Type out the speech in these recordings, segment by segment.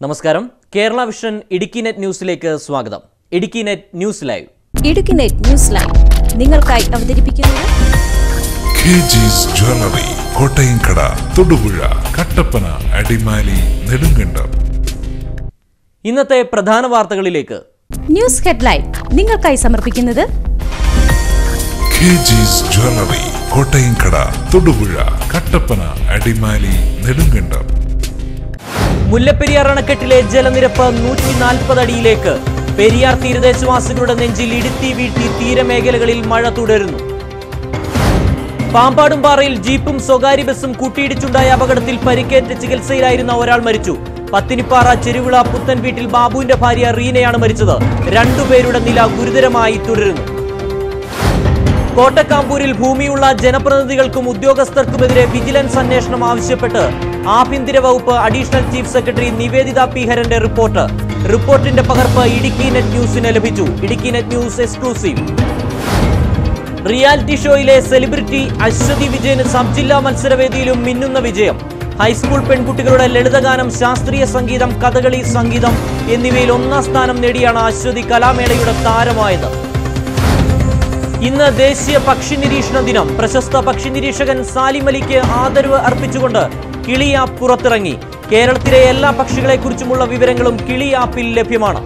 നമസ്കാരം Kerala vision Idukki net ന്യൂസിലേക്ക് സ്വാഗതം Idukki net news live Idukki net news live നിങ്ങൾക്കായി അവതരിപ്പിക്കുന്നത് K G's jewellery Kottayamkada Thodupuzha Kattappana Adimali Nedumkandam ഇന്നത്തെ പ്രധാന വാർത്തകളിലേക്ക് ന്യൂസ് ഹെഡ്ലൈൻ നിങ്ങൾക്കായി സമർപ്പിക്കുന്നത് K G's jewellery Kottayamkada Thodupuzha Kattappana Adimali Nedumkandam Mullaperiyar അണക്കെട്ടിലെ ജലനിരപ്പ് നൂറ്റി നാൽപ്പത് അടിയിലേക്ക് പെരിയാർ തീരദേശവാസികളുടെ നെഞ്ചിൽ ഇടുത്തി വീഴ്ത്തി തീരമേഖലകളിൽ മഴ തുടരുന്നു പാമ്പാടുംപാറയിൽ ജീപ്പും സ്വകാര്യ ബസും കൂട്ടിയിടിച്ചുണ്ടായ അപകടത്തിൽ പരിക്കേറ്റ് ചികിത്സയിലായിരുന്ന ഒരാൾ മരിച്ചു പത്തിനിപ്പാറ ചെരുവിള പുത്തൻ വീട്ടിൽ ബാബുവിന്റെ ഭാര്യ റീനയാണ് മരിച്ചത് രണ്ടുപേരുടെ നില ഗുരുതരമായി തുടരുന്നു കോട്ടക്കാമ്പൂരിൽ ഭൂമിയുള്ള ജനപ്രതിനിധികൾക്കും ഉദ്യോഗസ്ഥർക്കുമെതിരെ വിജിലൻസ് അന്വേഷണം ആവശ്യപ്പെട്ട് ആഭ്യന്തര വകുപ്പ് additional chief secretary Niveditha P ഹരന്റെ റിപ്പോർട്ട് റിപ്പോർട്ടിന്റെ പകർപ്പ് ഇടുക്കി നെറ്റ് ന്യൂസിന് ലഭിച്ചു Idukki net news exclusive reality ഷോയിലെ സെലിബ്രിറ്റി അശ്വതി വിജയന് സബ് ജില്ലാ മത്സരവേദിയിലും മിന്നുന്ന വിജയം ഹൈസ്കൂൾ പെൺകുട്ടികളുടെ ലളിതഗാനം ശാസ്ത്രീയ സംഗീതം കഥകളി സംഗീതം എന്നിവയിൽ ഒന്നാം സ്ഥാനം നേടിയാണ് അശ്വതി കലാമേളയുടെ താരമായത് ഇന്ന് ദേശീയ പക്ഷി നിരീക്ഷണ ദിനം പ്രശസ്ത പക്ഷി നിരീക്ഷകൻ സാലിം അലിക്ക് ആദരവ് അർപ്പിച്ചുകൊണ്ട് കിളി ആപ്പ് പുറത്തിറങ്ങി കേരളത്തിലെ എല്ലാ പക്ഷികളെക്കുറിച്ചുമുള്ള വിവരങ്ങളും കിളി ആപ്പിൽ ലഭ്യമാണ്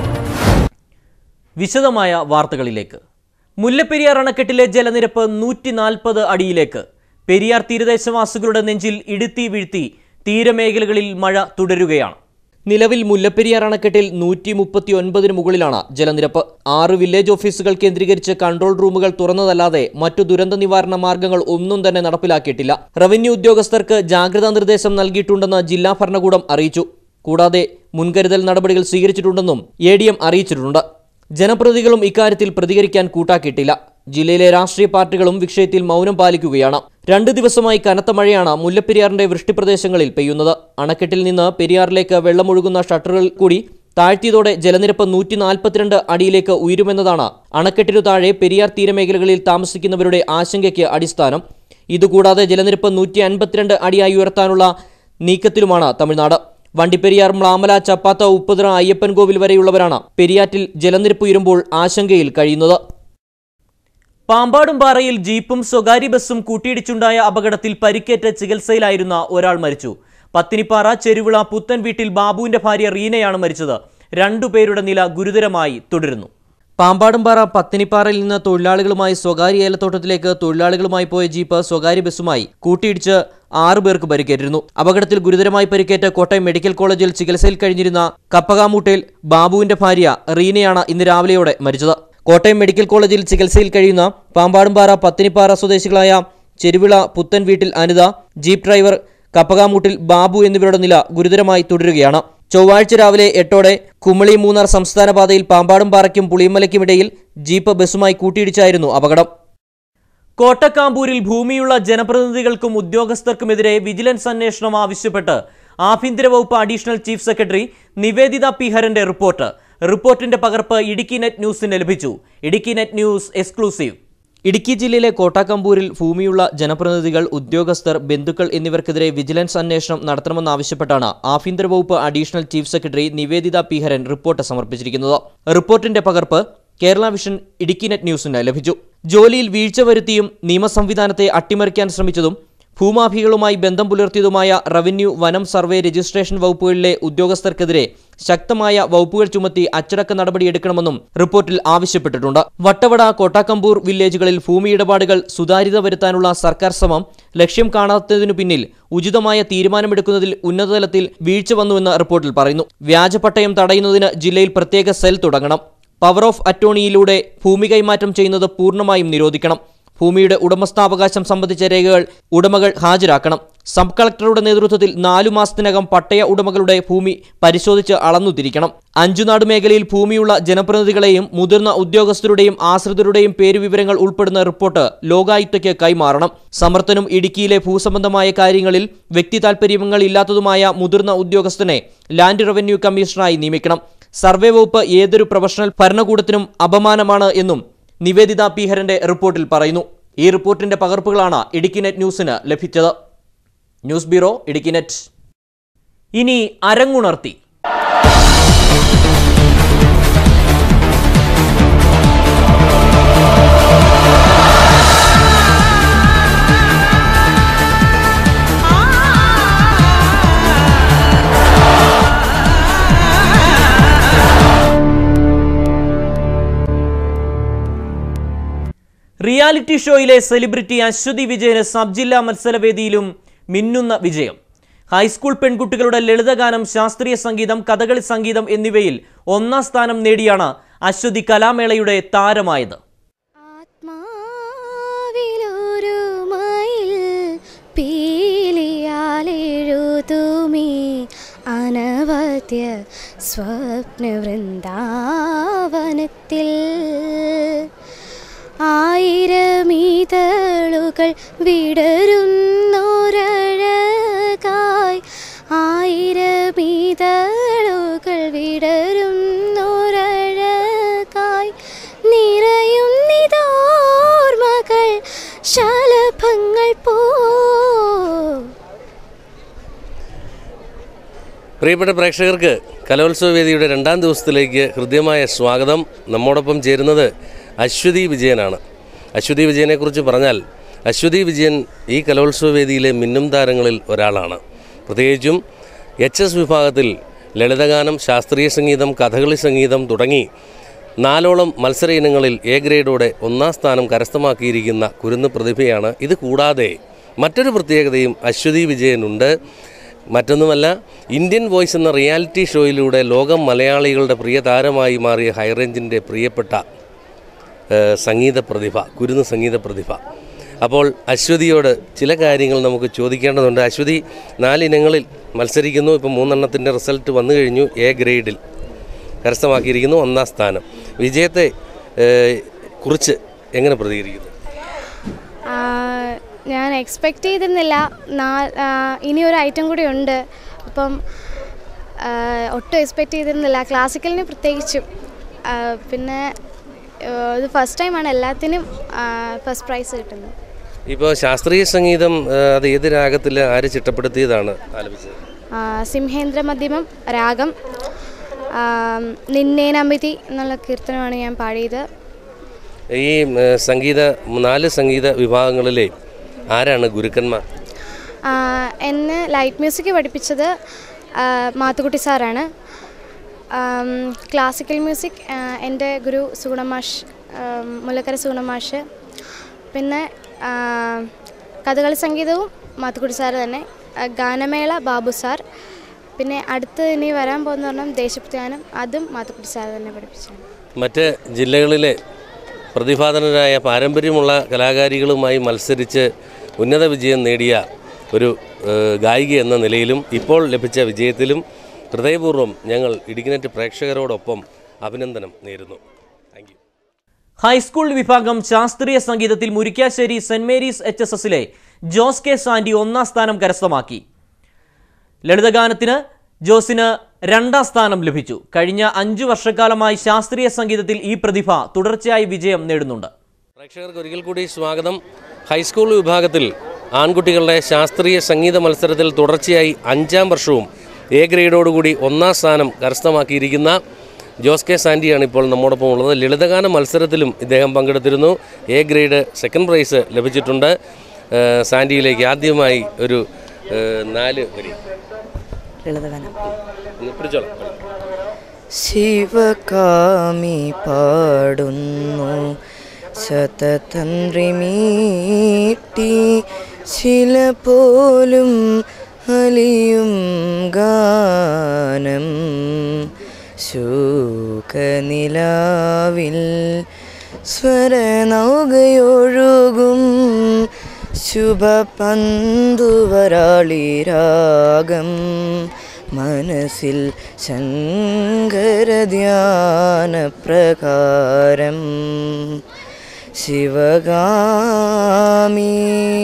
വിശദമായ വാർത്തകളിലേക്ക് മുല്ലപ്പെരിയാർ അണക്കെട്ടിലെ ജലനിരപ്പ് നൂറ്റി നാൽപ്പത് അടിയിലേക്ക് പെരിയാർ തീരദേശവാസികളുടെ നെഞ്ചിൽ ഇടുത്തി വീഴ്ത്തി തീരമേഖലകളിൽ മഴ തുടരുകയാണ് നിലവിൽ മുല്ലപ്പെരിയാർ അണക്കെട്ടിൽ നൂറ്റി മുപ്പത്തി ഒൻപതിന് മുകളിലാണ് ജലനിരപ്പ് ആറ് വില്ലേജ് ഓഫീസുകൾ കേന്ദ്രീകരിച്ച് കൺട്രോൾ റൂമുകൾ തുറന്നതല്ലാതെ മറ്റു ദുരന്ത നിവാരണ മാർഗങ്ങൾ ഒന്നും തന്നെ നടപ്പിലാക്കിയിട്ടില്ല റവന്യൂ ഉദ്യോഗസ്ഥർക്ക് ജാഗ്രതാ നിർദ്ദേശം നൽകിയിട്ടുണ്ടെന്ന് ജില്ലാ ഭരണകൂടം അറിയിച്ചു കൂടാതെ മുൻകരുതൽ നടപടികൾ സ്വീകരിച്ചിട്ടുണ്ടെന്നും എ ഡി എം അറിയിച്ചിട്ടുണ്ട് ജനപ്രതിനിധികളും ഇക്കാര്യത്തിൽ പ്രതികരിക്കാൻ കൂട്ടാക്കിയിട്ടില്ല ജില്ലയിലെ രാഷ്ട്രീയ പാർട്ടികളും വിഷയത്തിൽ മൗനം പാലിക്കുകയാണ് രണ്ട് ദിവസമായി കനത്ത മഴയാണ് മുല്ലപ്പെരിയാറിന്റെ വൃഷ്ടിപ്രദേശങ്ങളിൽ പെയ്യുന്നത് അണക്കെട്ടിൽ നിന്ന് പെരിയാറിലേക്ക് വെള്ളമൊഴുകുന്ന ഷട്ടറുകൾ കൂടി താഴ്ത്തിയതോടെ ജലനിരപ്പ് നൂറ്റി നാൽപ്പത്തിരണ്ട് അടിയിലേക്ക് ഉയരുമെന്നതാണ് അണക്കെട്ടിനു താഴെ പെരിയാർ തീരമേഖലകളിൽ താമസിക്കുന്നവരുടെ ആശങ്കയ്ക്ക് അടിസ്ഥാനം ഇതുകൂടാതെ ജലനിരപ്പ് നൂറ്റി അൻപത്തിരണ്ട് അടിയായി ഉയർത്താനുള്ള നീക്കത്തിലുമാണ് തമിഴ്നാട് വണ്ടിപ്പെരിയാർ മ്ലാമല ചപ്പാത്ത ഉപ്പുതറ അയ്യപ്പൻകോവിൽ വരെയുള്ളവരാണ് പെരിയാറ്റിൽ ജലനിരപ്പ് ഉയരുമ്പോൾ ആശങ്കയിൽ കഴിയുന്നത് പാമ്പാടുംപാറയിൽ ജീപ്പും സ്വകാര്യ ബസ്സും കൂട്ടിയിടിച്ചുണ്ടായ അപകടത്തിൽ പരിക്കേറ്റ് ചികിത്സയിലായിരുന്ന ഒരാൾ മരിച്ചു പത്തിനിപ്പാറ ചെരുവിള പുത്തൻ വീട്ടിൽ ബാബുവിന്റെ ഭാര്യ റീനയാണ് മരിച്ചത് രണ്ടുപേരുടെ നില ഗുരുതരമായി തുടരുന്നു പാമ്പാടുംപാറ പത്തിനിപ്പാറയിൽ നിന്ന് തൊഴിലാളികളുമായി സ്വകാര്യ ഏലത്തോട്ടത്തിലേക്ക് തൊഴിലാളികളുമായി പോയ ജീപ്പ് സ്വകാര്യ ബസ്സുമായി കൂട്ടിയിടിച്ച് ആറു പേർക്ക് പരിക്കേറ്റിരുന്നു അപകടത്തിൽ ഗുരുതരമായി പരിക്കേറ്റ കോട്ടയം മെഡിക്കൽ കോളേജിൽ ചികിത്സയിൽ കഴിഞ്ഞിരുന്ന കപ്പകാമൂട്ടയിൽ ബാബുവിന്റെ ഭാര്യ റീനയാണ് ഇന്ന് രാവിലെയോടെ മരിച്ചത് കോട്ടയം മെഡിക്കൽ കോളേജിൽ ചികിത്സയിൽ കഴിയുന്ന പാമ്പാടുംപാറ പത്തിനിപ്പാറ സ്വദേശികളായ ചെരുവിള പുത്തൻ വീട്ടിൽ അനിത ജീപ്പ് ഡ്രൈവർ കപ്പകാമൂട്ടിൽ ബാബു എന്നിവരുടെ നില ഗുരുതരമായി തുടരുകയാണ് ചൊവ്വാഴ്ച രാവിലെ എട്ടോടെ കുമളി മൂന്നാർ സംസ്ഥാന പാതയിൽ പാമ്പാടുംപാറയ്ക്കും പുളിയമലയ്ക്കുമിടയിൽ ജീപ്പ് ബസ്സുമായി കൂട്ടിയിടിച്ചായിരുന്നു അപകടം കോട്ടക്കാമ്പൂരിൽ ഭൂമിയുള്ള ജനപ്രതിനിധികൾക്കും ഉദ്യോഗസ്ഥർക്കുമെതിരെ വിജിലൻസ് അന്വേഷണം ആവശ്യപ്പെട്ട് ആഭ്യന്തര വകുപ്പ് additional chief secretary Niveditha P ഹരന്റെ റിപ്പോർട്ട് റിപ്പോർട്ടിന്റെ പകർപ്പ് ഇടുക്കി നെറ്റ് ന്യൂസിന് ലഭിച്ചു Idukki net news exclusive Idukki ജില്ലയിലെ കോട്ടാക്കമ്പൂരിൽ ഭൂമിയുള്ള ജനപ്രതിനിധികൾ ഉദ്യോഗസ്ഥർ ബന്ധുക്കൾ എന്നിവർക്കെതിരെ വിജിലൻസ് അന്വേഷണം നടത്തണമെന്നാവശ്യപ്പെട്ടാണ് ആഭ്യന്തര വകുപ്പ് additional chief secretary Niveditha P Haran report സമർപ്പിച്ചിരിക്കുന്നത് റിപ്പോർട്ടിന്റെ പകർപ്പ് കേരള വിഷൻ ഇടുക്കി നെറ്റ് ന്യൂസിന് ലഭിച്ചു ജോലിയിൽ വീഴ്ച വരുത്തിയും നിയമസംവിധാനത്തെ അട്ടിമറിക്കാൻ ശ്രമിച്ചതും ഭൂമാഫികളുമായി ബന്ധം പുലർത്തിയതുമായ റവന്യൂ വനം സർവേ രജിസ്ട്രേഷൻ വകുപ്പുകളിലെ ഉദ്യോഗസ്ഥർക്കെതിരെ ശക്തമായ വകുപ്പുകൾ ചുമത്തി അച്ചടക്ക നടപടിയെടുക്കണമെന്നും റിപ്പോർട്ടിൽ ആവശ്യപ്പെട്ടിട്ടുണ്ട് വട്ടവട കോട്ടാക്കമ്പൂർ വില്ലേജുകളിൽ ഭൂമി ഇടപാടുകൾ സുതാര്യത വരുത്താനുള്ള സർക്കാർ ശ്രമം ലക്ഷ്യം കാണാത്തതിനു പിന്നിൽ ഉചിതമായ തീരുമാനമെടുക്കുന്നതിൽ ഉന്നതതലത്തിൽ വീഴ്ച വന്നുവെന്ന് റിപ്പോർട്ടിൽ പറയുന്നു വ്യാജപട്ടയം തടയുന്നതിന് ജില്ലയിൽ പ്രത്യേക സെൽ തുടങ്ങണം പവർ ഓഫ് അറ്റോണിയിലൂടെ ഭൂമി കൈമാറ്റം ചെയ്യുന്നത് പൂർണ്ണമായും നിരോധിക്കണം ഭൂമിയുടെ ഉടമസ്ഥാവകാശം സംബന്ധിച്ച രേഖകൾ ഉടമകൾ ഹാജരാക്കണം സബ് കളക്ടറുടെ നേതൃത്വത്തിൽ നാലു മാസത്തിനകം പട്ടയ ഉടമകളുടെ ഭൂമി പരിശോധിച്ച് അളന്നു തിരിക്കണം അഞ്ചുനാട് മേഖലയിൽ ഭൂമിയുള്ള ജനപ്രതിനിധികളെയും മുതിർന്ന ഉദ്യോഗസ്ഥരുടെയും ആശ്രിതരുടെയും പേരുവിവരങ്ങൾ ഉൾപ്പെടുന്ന റിപ്പോർട്ട് ലോകായുക്തയ്ക്ക് കൈമാറണം സമർത്ഥനും ഇടുക്കിയിലെ ഭൂസംബന്ധമായ കാര്യങ്ങളിൽ വ്യക്തി താൽപര്യങ്ങൾ ഇല്ലാത്തതുമായ മുതിർന്ന ഉദ്യോഗസ്ഥനെ ലാൻഡ് റവന്യൂ കമ്മീഷണറായി നിയമിക്കണം സർവേ വകുപ്പ് ഏതൊരു പ്രൊഫഷണൽ ഭരണകൂടത്തിനും അപമാനമാണ് എന്നും നിവേദിത പി ഹരന്റെ റിപ്പോർട്ടിൽ പറയുന്നു ഈ റിപ്പോർട്ടിന്റെ പകർപ്പുകളാണ് ഇടുക്കി നെറ്റ് ന്യൂസിന് ലഭിച്ചത് ന്യൂസ് ബ്യൂറോ ഇടുക്കി നെറ്റ് ഇനി അരങ്ങുണർത്തി റിയാലിറ്റി ഷോയിലെ സെലിബ്രിറ്റി അശ്വതി വിജയന് സബ് ജില്ലാ മത്സരവേദിയിലും മിന്നുന്ന വിജയം ഹൈസ്കൂൾ പെൺകുട്ടികളുടെ ലളിതഗാനം ശാസ്ത്രീയ സംഗീതം കഥകളി സംഗീതം എന്നിവയിൽ ഒന്നാം സ്ഥാനം നേടിയാണ് അശ്വതി കലാമേളയുടെ താരമായത് ആത്മാവിലൊരു മയിൽ പീലിയാലെഴുതുമേ അനവധ്യ സ്വപ്ന വൃന്ദാവനത്തിൽ ആയിരമീതളുകൾ വിടരുന്നൊരഴകായി ആയിരമീതളുകൾ വിടരുന്നൊരഴകായി നിറയുന്നിതോർമകൾ ശലഭങ്ങൾ പോ പ്രിയപ്പെട്ട പ്രേക്ഷകർക്ക് കലോത്സവ വേദിയുടെ രണ്ടാം ദിവസത്തിലേക്ക് ഹൃദ്യമായ സ്വാഗതം നമ്മോടൊപ്പം ചേരുന്നത് അശ്വതി വിജയനാണ് അശ്വതി വിജയനെക്കുറിച്ച് പറഞ്ഞാൽ അശ്വതി വിജയൻ ഈ കലോത്സവ വേദിയിലെ മിന്നും താരങ്ങളിൽ ഒരാളാണ് പ്രത്യേകിച്ചും എച്ച് എസ് വിഭാഗത്തിൽ ലളിതഗാനം ശാസ്ത്രീയ സംഗീതം കഥകളി സംഗീതം തുടങ്ങി നാലോളം മത്സര ഇനങ്ങളിൽ എ ഗ്രേഡോടെ ഒന്നാം സ്ഥാനം കരസ്ഥമാക്കിയിരിക്കുന്ന കുരുന്ന് പ്രതിഭയാണ് ഇത് കൂടാതെ മറ്റൊരു പ്രത്യേകതയും അശ്വതി വിജയനുണ്ട് മറ്റൊന്നുമല്ല ഇന്ത്യൻ വോയിസ് എന്ന റിയാലിറ്റി ഷോയിലൂടെ ലോകം മലയാളികളുടെ പ്രിയ താരമായി മാറിയ ഹൈറേഞ്ചിൻ്റെ പ്രിയപ്പെട്ട ഏഹ്, സംഗീത പ്രതിഭ കുരുന്ന് സംഗീത പ്രതിഭ അപ്പോൾ അശ്വതിയോട് ചില കാര്യങ്ങൾ നമുക്ക് ചോദിക്കേണ്ടതുണ്ട് അശ്വതി നാലിനങ്ങളിൽ മത്സരിക്കുന്നു ഇപ്പോൾ മൂന്നെണ്ണത്തിൻ്റെ റിസൾട്ട് വന്നു കഴിഞ്ഞു എ ഗ്രേഡിൽ കരസ്ഥമാക്കിയിരിക്കുന്നു ഒന്നാം സ്ഥാനം വിജയത്തെ ഏഹ്, കുറിച്ച് എങ്ങനെ പ്രതികരിക്കുന്നു ആ, ഞാൻ എക്സ്പെക്റ്റ് ചെയ്തിരുന്നില്ല നാ ആ, ഇനി ഒരു ഐറ്റം കൂടി ഉണ്ട് അപ്പം ആ, ഒട്ടും എക്സ്പെക്റ്റ് ചെയ്തിരുന്നില്ല ക്ലാസിക്കലിന് പ്രത്യേകിച്ചും ആ, പിന്നെ ആ, ഇത് ഫസ്റ്റ് ടൈമാണ് എല്ലാത്തിനും ഫസ്റ്റ് പ്രൈസ് കിട്ടുന്നത് ഇപ്പോൾ ശാസ്ത്രീയ സംഗീതം ഏഹ്, അത് ഏത് രാഗത്തിൽ ആര് ചിട്ടപ്പെടുത്തിയതാണ് ആലപിച്ചത് ആ, സിംഹേന്ദ്ര മധ്യമം രാഗം ആ, നിന്നേ നമിതി എന്നുള്ള കീർത്തനമാണ് ഞാൻ പാടിയത് ഈ ഏഹ്, സംഗീത നാല് സംഗീത വിഭാഗങ്ങളിലെ ആരാണ് ഗുരുക്കന്മാർ ആ, എന്നെ ലൈറ്റ് മ്യൂസിക് പഠിപ്പിച്ചത് ആ, മാത്തുക്കുട്ടി സാറാണ് ആം, ക്ലാസിക്കൽ മ്യൂസിക് ആ, എൻ്റെ ഗുരു സുഗുണമാഷ് ആം, മുല്ലക്കര സുഗുണമാഷ് പിന്നെ ആ, കഥകളി സംഗീതവും മാത്തുക്കുട്ടി സാറ് തന്നെ ആ, ഗാനമേള ബാബു സാർ പിന്നെ അടുത്ത് ഇനി വരാൻ പോകുന്ന പറഞ്ഞാൽ ദേശഭക്തിഗാനം അതും മാത്തുക്കുട്ടി സാർ തന്നെ പഠിപ്പിച്ചാണ് മറ്റ് ജില്ലകളിലെ പ്രതിഭാധനരായ പാരമ്പര്യമുള്ള കലാകാരികളുമായി മത്സരിച്ച് ഉന്നത വിജയം നേടിയ ഒരു ഏഹ്, ഗായിക എന്ന നിലയിലും ഇപ്പോൾ ലഭിച്ച വിജയത്തിലും ഹൃദയപൂർവ്വം ഞങ്ങൾ ഇടുക്കിനെറ്റ് പ്രേക്ഷകരോടൊപ്പം അഭിനന്ദനം നേരുന്നു താങ്ക് യു ഹൈസ്കൂൾ വിഭാഗം ശാസ്ത്രീയ സംഗീതത്തിൽ Murickassery saint Mary's H S എസിലെ ജോസ് കെ സാൻഡി ഒന്നാം സ്ഥാനം കരസ്ഥമാക്കി ലളിതഗാനത്തിന് ജോസിന് രണ്ടാം സ്ഥാനം ലഭിച്ചു കഴിഞ്ഞ അഞ്ചു വർഷക്കാലമായി ശാസ്ത്രീയ സംഗീതത്തിൽ ഈ പ്രതിഭ തുടർച്ചയായി വിജയം നേടുന്നുണ്ട് പ്രേക്ഷകർക്ക് ഒരിക്കൽ കൂടി സ്വാഗതം ഹൈസ്കൂൾ വിഭാഗത്തിൽ ആൺകുട്ടികളുടെ ശാസ്ത്രീയ സംഗീത മത്സരത്തിൽ തുടർച്ചയായി അഞ്ചാം വർഷവും എ ഗ്രേഡോടുകൂടി ഒന്നാം സ്ഥാനം കരസ്ഥമാക്കിയിരിക്കുന്ന ജോസ് കെ സാൻഡിയാണ് ഇപ്പോൾ നമ്മോടൊപ്പം ഉള്ളത് ലളിതഗാന മത്സരത്തിലും ഇദ്ദേഹം പങ്കെടുത്തിരുന്നു എ ഗ്രേഡ് സെക്കൻഡ് പ്രൈസ് ലഭിച്ചിട്ടുണ്ട് ഏഹ് സാൻഡിയിലേക്ക് ആദ്യമായി ഒരു ഏഹ് നാല് വരി ലളിതഗാനം ഒന്ന് പിടിച്ചോളാം ശിവകാമി പാടുന്നു ശതതന്ത്രി മീട്ടി ശില പോലും അലിയും ഗാനം ശൂകനിലാവിൽ സ്വരനൗകയൊഴുകും ശുഭ പന്തുവരാളി രാഗം മനസ്സിൽ ശങ്കരധ്യാന പ്രകാരം ശിവഗാമി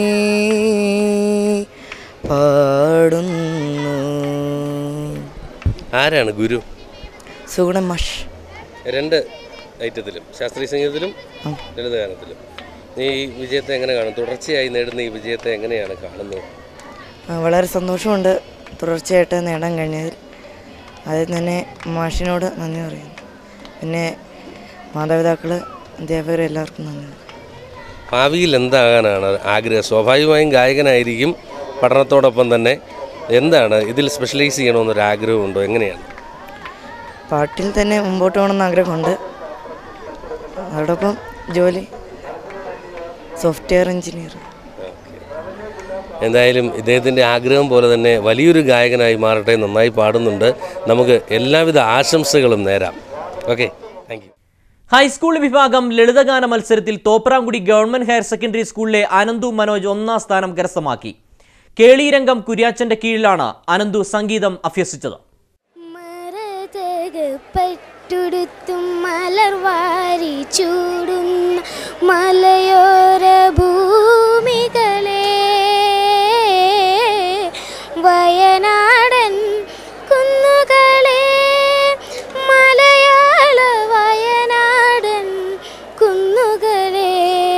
പാടുന്നു ആരാണ് ഗുരു സുഗുണൻ മാഷ് രണ്ട് ഐറ്റത്തിലും ശാസ്ത്രീയ സംഗീതത്തിലും ലളിതഗാനത്തിലും ഈ വിജയത്തെ എങ്ങനെ കാണും തുടർച്ചയായി നേടുന്ന ഈ വിജയത്തെ എങ്ങനെയാണ് കാണുന്നത് ആ, വളരെ സന്തോഷമുണ്ട് തുടർച്ചയായിട്ട് നേടാൻ കഴിഞ്ഞതിൽ ആദ്യം തന്നെ മാഷിനോട് നന്ദി പറയുന്നു പിന്നെ മാതാപിതാക്കൾ അധ്യാപകർ എല്ലാവർക്കും നന്ദി പറയുന്നു. ഭാവിയിൽ എന്താകാനാണ് ആഗ്രഹം സ്വാഭാവികമായും ഗായകനായിരിക്കും പഠനത്തോടൊപ്പം തന്നെ എന്താണ് ഇതിൽ സ്പെഷ്യലൈസ് ചെയ്യണമെന്നൊരു ആഗ്രഹമുണ്ടോ എങ്ങനെയാണ് പാട്ടിൽ തന്നെ മുമ്പോട്ട് പോകണമെന്ന് ആഗ്രഹമുണ്ട് അതോടൊപ്പം ജോലി സോഫ്റ്റ്വെയർ എഞ്ചിനീയർ എന്തായാലും ഇദ്ദേഹത്തിൻ്റെ ആഗ്രഹം പോലെ തന്നെ വലിയൊരു ഗായകനായി മാറട്ടെ നന്നായി പാടുന്നുണ്ട് നമുക്ക് എല്ലാവിധ ആശംസകളും നേരാം ഓക്കെ താങ്ക് യു ഹൈസ്കൂൾ വിഭാഗം ലളിതഗാന മത്സരത്തിൽ തോപ്രാംകുടി ഗവൺമെന്റ് ഹയർ സെക്കൻഡറി സ്കൂളിലെ അനന്തു മനോജ് ഒന്നാം സ്ഥാനം കരസ്ഥമാക്കി കേളീരംഗം കുര്യാച്ചന്റെ കീഴിലാണ് അനന്തു സംഗീതം അഭ്യസിച്ചത് മരതകപ്പെട്ടുടുത്തും മലർവാരി ചൂടുന്ന മലയോര ഭൂമികളെ വയനാടൻ കുന്നുകളെ മലയാള വയനാടൻ കുന്നുകളെ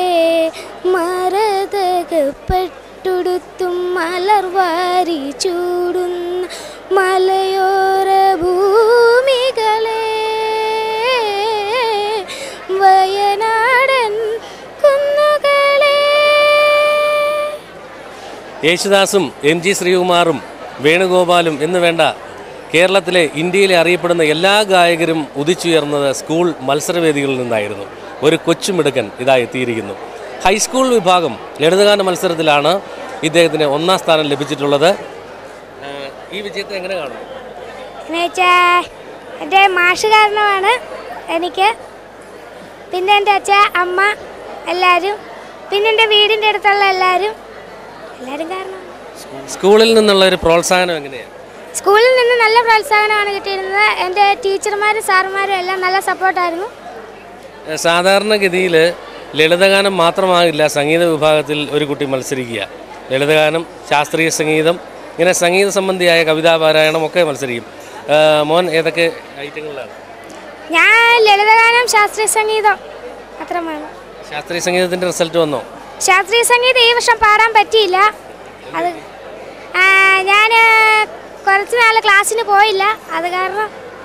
മരതകപ്പെട്ടുടുത്തും മലർവാരി ചൂടുന്ന മലയോര ഭൂമികളെ വയനാടൻ കുന്നുകളെ യേശുദാസും എം ജി ശ്രീകുമാറും വേണുഗോപാലും എന്ന് വേണ്ട കേരളത്തിലെ ഇന്ത്യയിലെ അറിയപ്പെടുന്ന എല്ലാ ഗായകരും ഉദിച്ചുയർന്നത് സ്കൂൾ മത്സരവേദികളിൽ നിന്നായിരുന്നു ഒരു കൊച്ചുമിടുക്കൻ ഇതാ എത്തിയിരിക്കുന്നു ഹൈസ്കൂൾ വിഭാഗം ലളിതഗാന മത്സരത്തിലാണ് ഇദ്ദേഹത്തിന് ഒന്നാം സ്ഥാനം ലഭിച്ചിട്ടുള്ളത് ഏഹ് ഈ വിജയത്തെ എങ്ങനെ കാണും എന്നുവെച്ചാൽ എൻ്റെ മാഷ് കാരണമാണ് എനിക്ക് പിന്നെ എൻ്റെ അച്ഛ അമ്മ എല്ലാവരും പിന്നെ എൻ്റെ വീടിൻ്റെ അടുത്തുള്ള എല്ലാവരും എല്ലാവരും കാരണം സ്കൂളിൽ നിന്നുള്ള ഒരു പ്രോത്സാഹനം എങ്ങനെയാണ് സ്കൂളിൽ നിന്ന് നല്ല പ്രോത്സാഹനമാണ് കിട്ടിയിരുന്നത് എൻ്റെ ടീച്ചർമാരും സാറുമാരും എല്ലാം നല്ല സപ്പോർട്ടായിരുന്നു ഏഹ് സാധാരണഗതിയിൽ ലളിതഗാനം മാത്രമാകില്ല സംഗീത വിഭാഗത്തിൽ ഒരു കുട്ടി മത്സരിക്കുക ലളിതഗാനം ശാസ്ത്രീയ സംഗീതം ഇങ്ങനെ സംഗീത സംബന്ധിയായ കവിതാ പാരായണം ഒക്കെ മത്സരിക്കും ഏഹ് മോൻ ഏതൊക്കെ ഐറ്റങ്ങളിലാണ് ഞാൻ ലളിതഗാനം ശാസ്ത്രീയ സംഗീതം അത്രമാണ് ശാസ്ത്രീയ സംഗീതത്തിൻ്റെ റിസൾട്ട് വന്നോ ശാസ്ത്രീയ സംഗീതം ഈ വർഷം പാടാൻ പറ്റിയില്ല അത് ഞാൻ കുറച്ച് നാൾ ക്ലാസ്സിന് പോയില്ല അത് കാരണം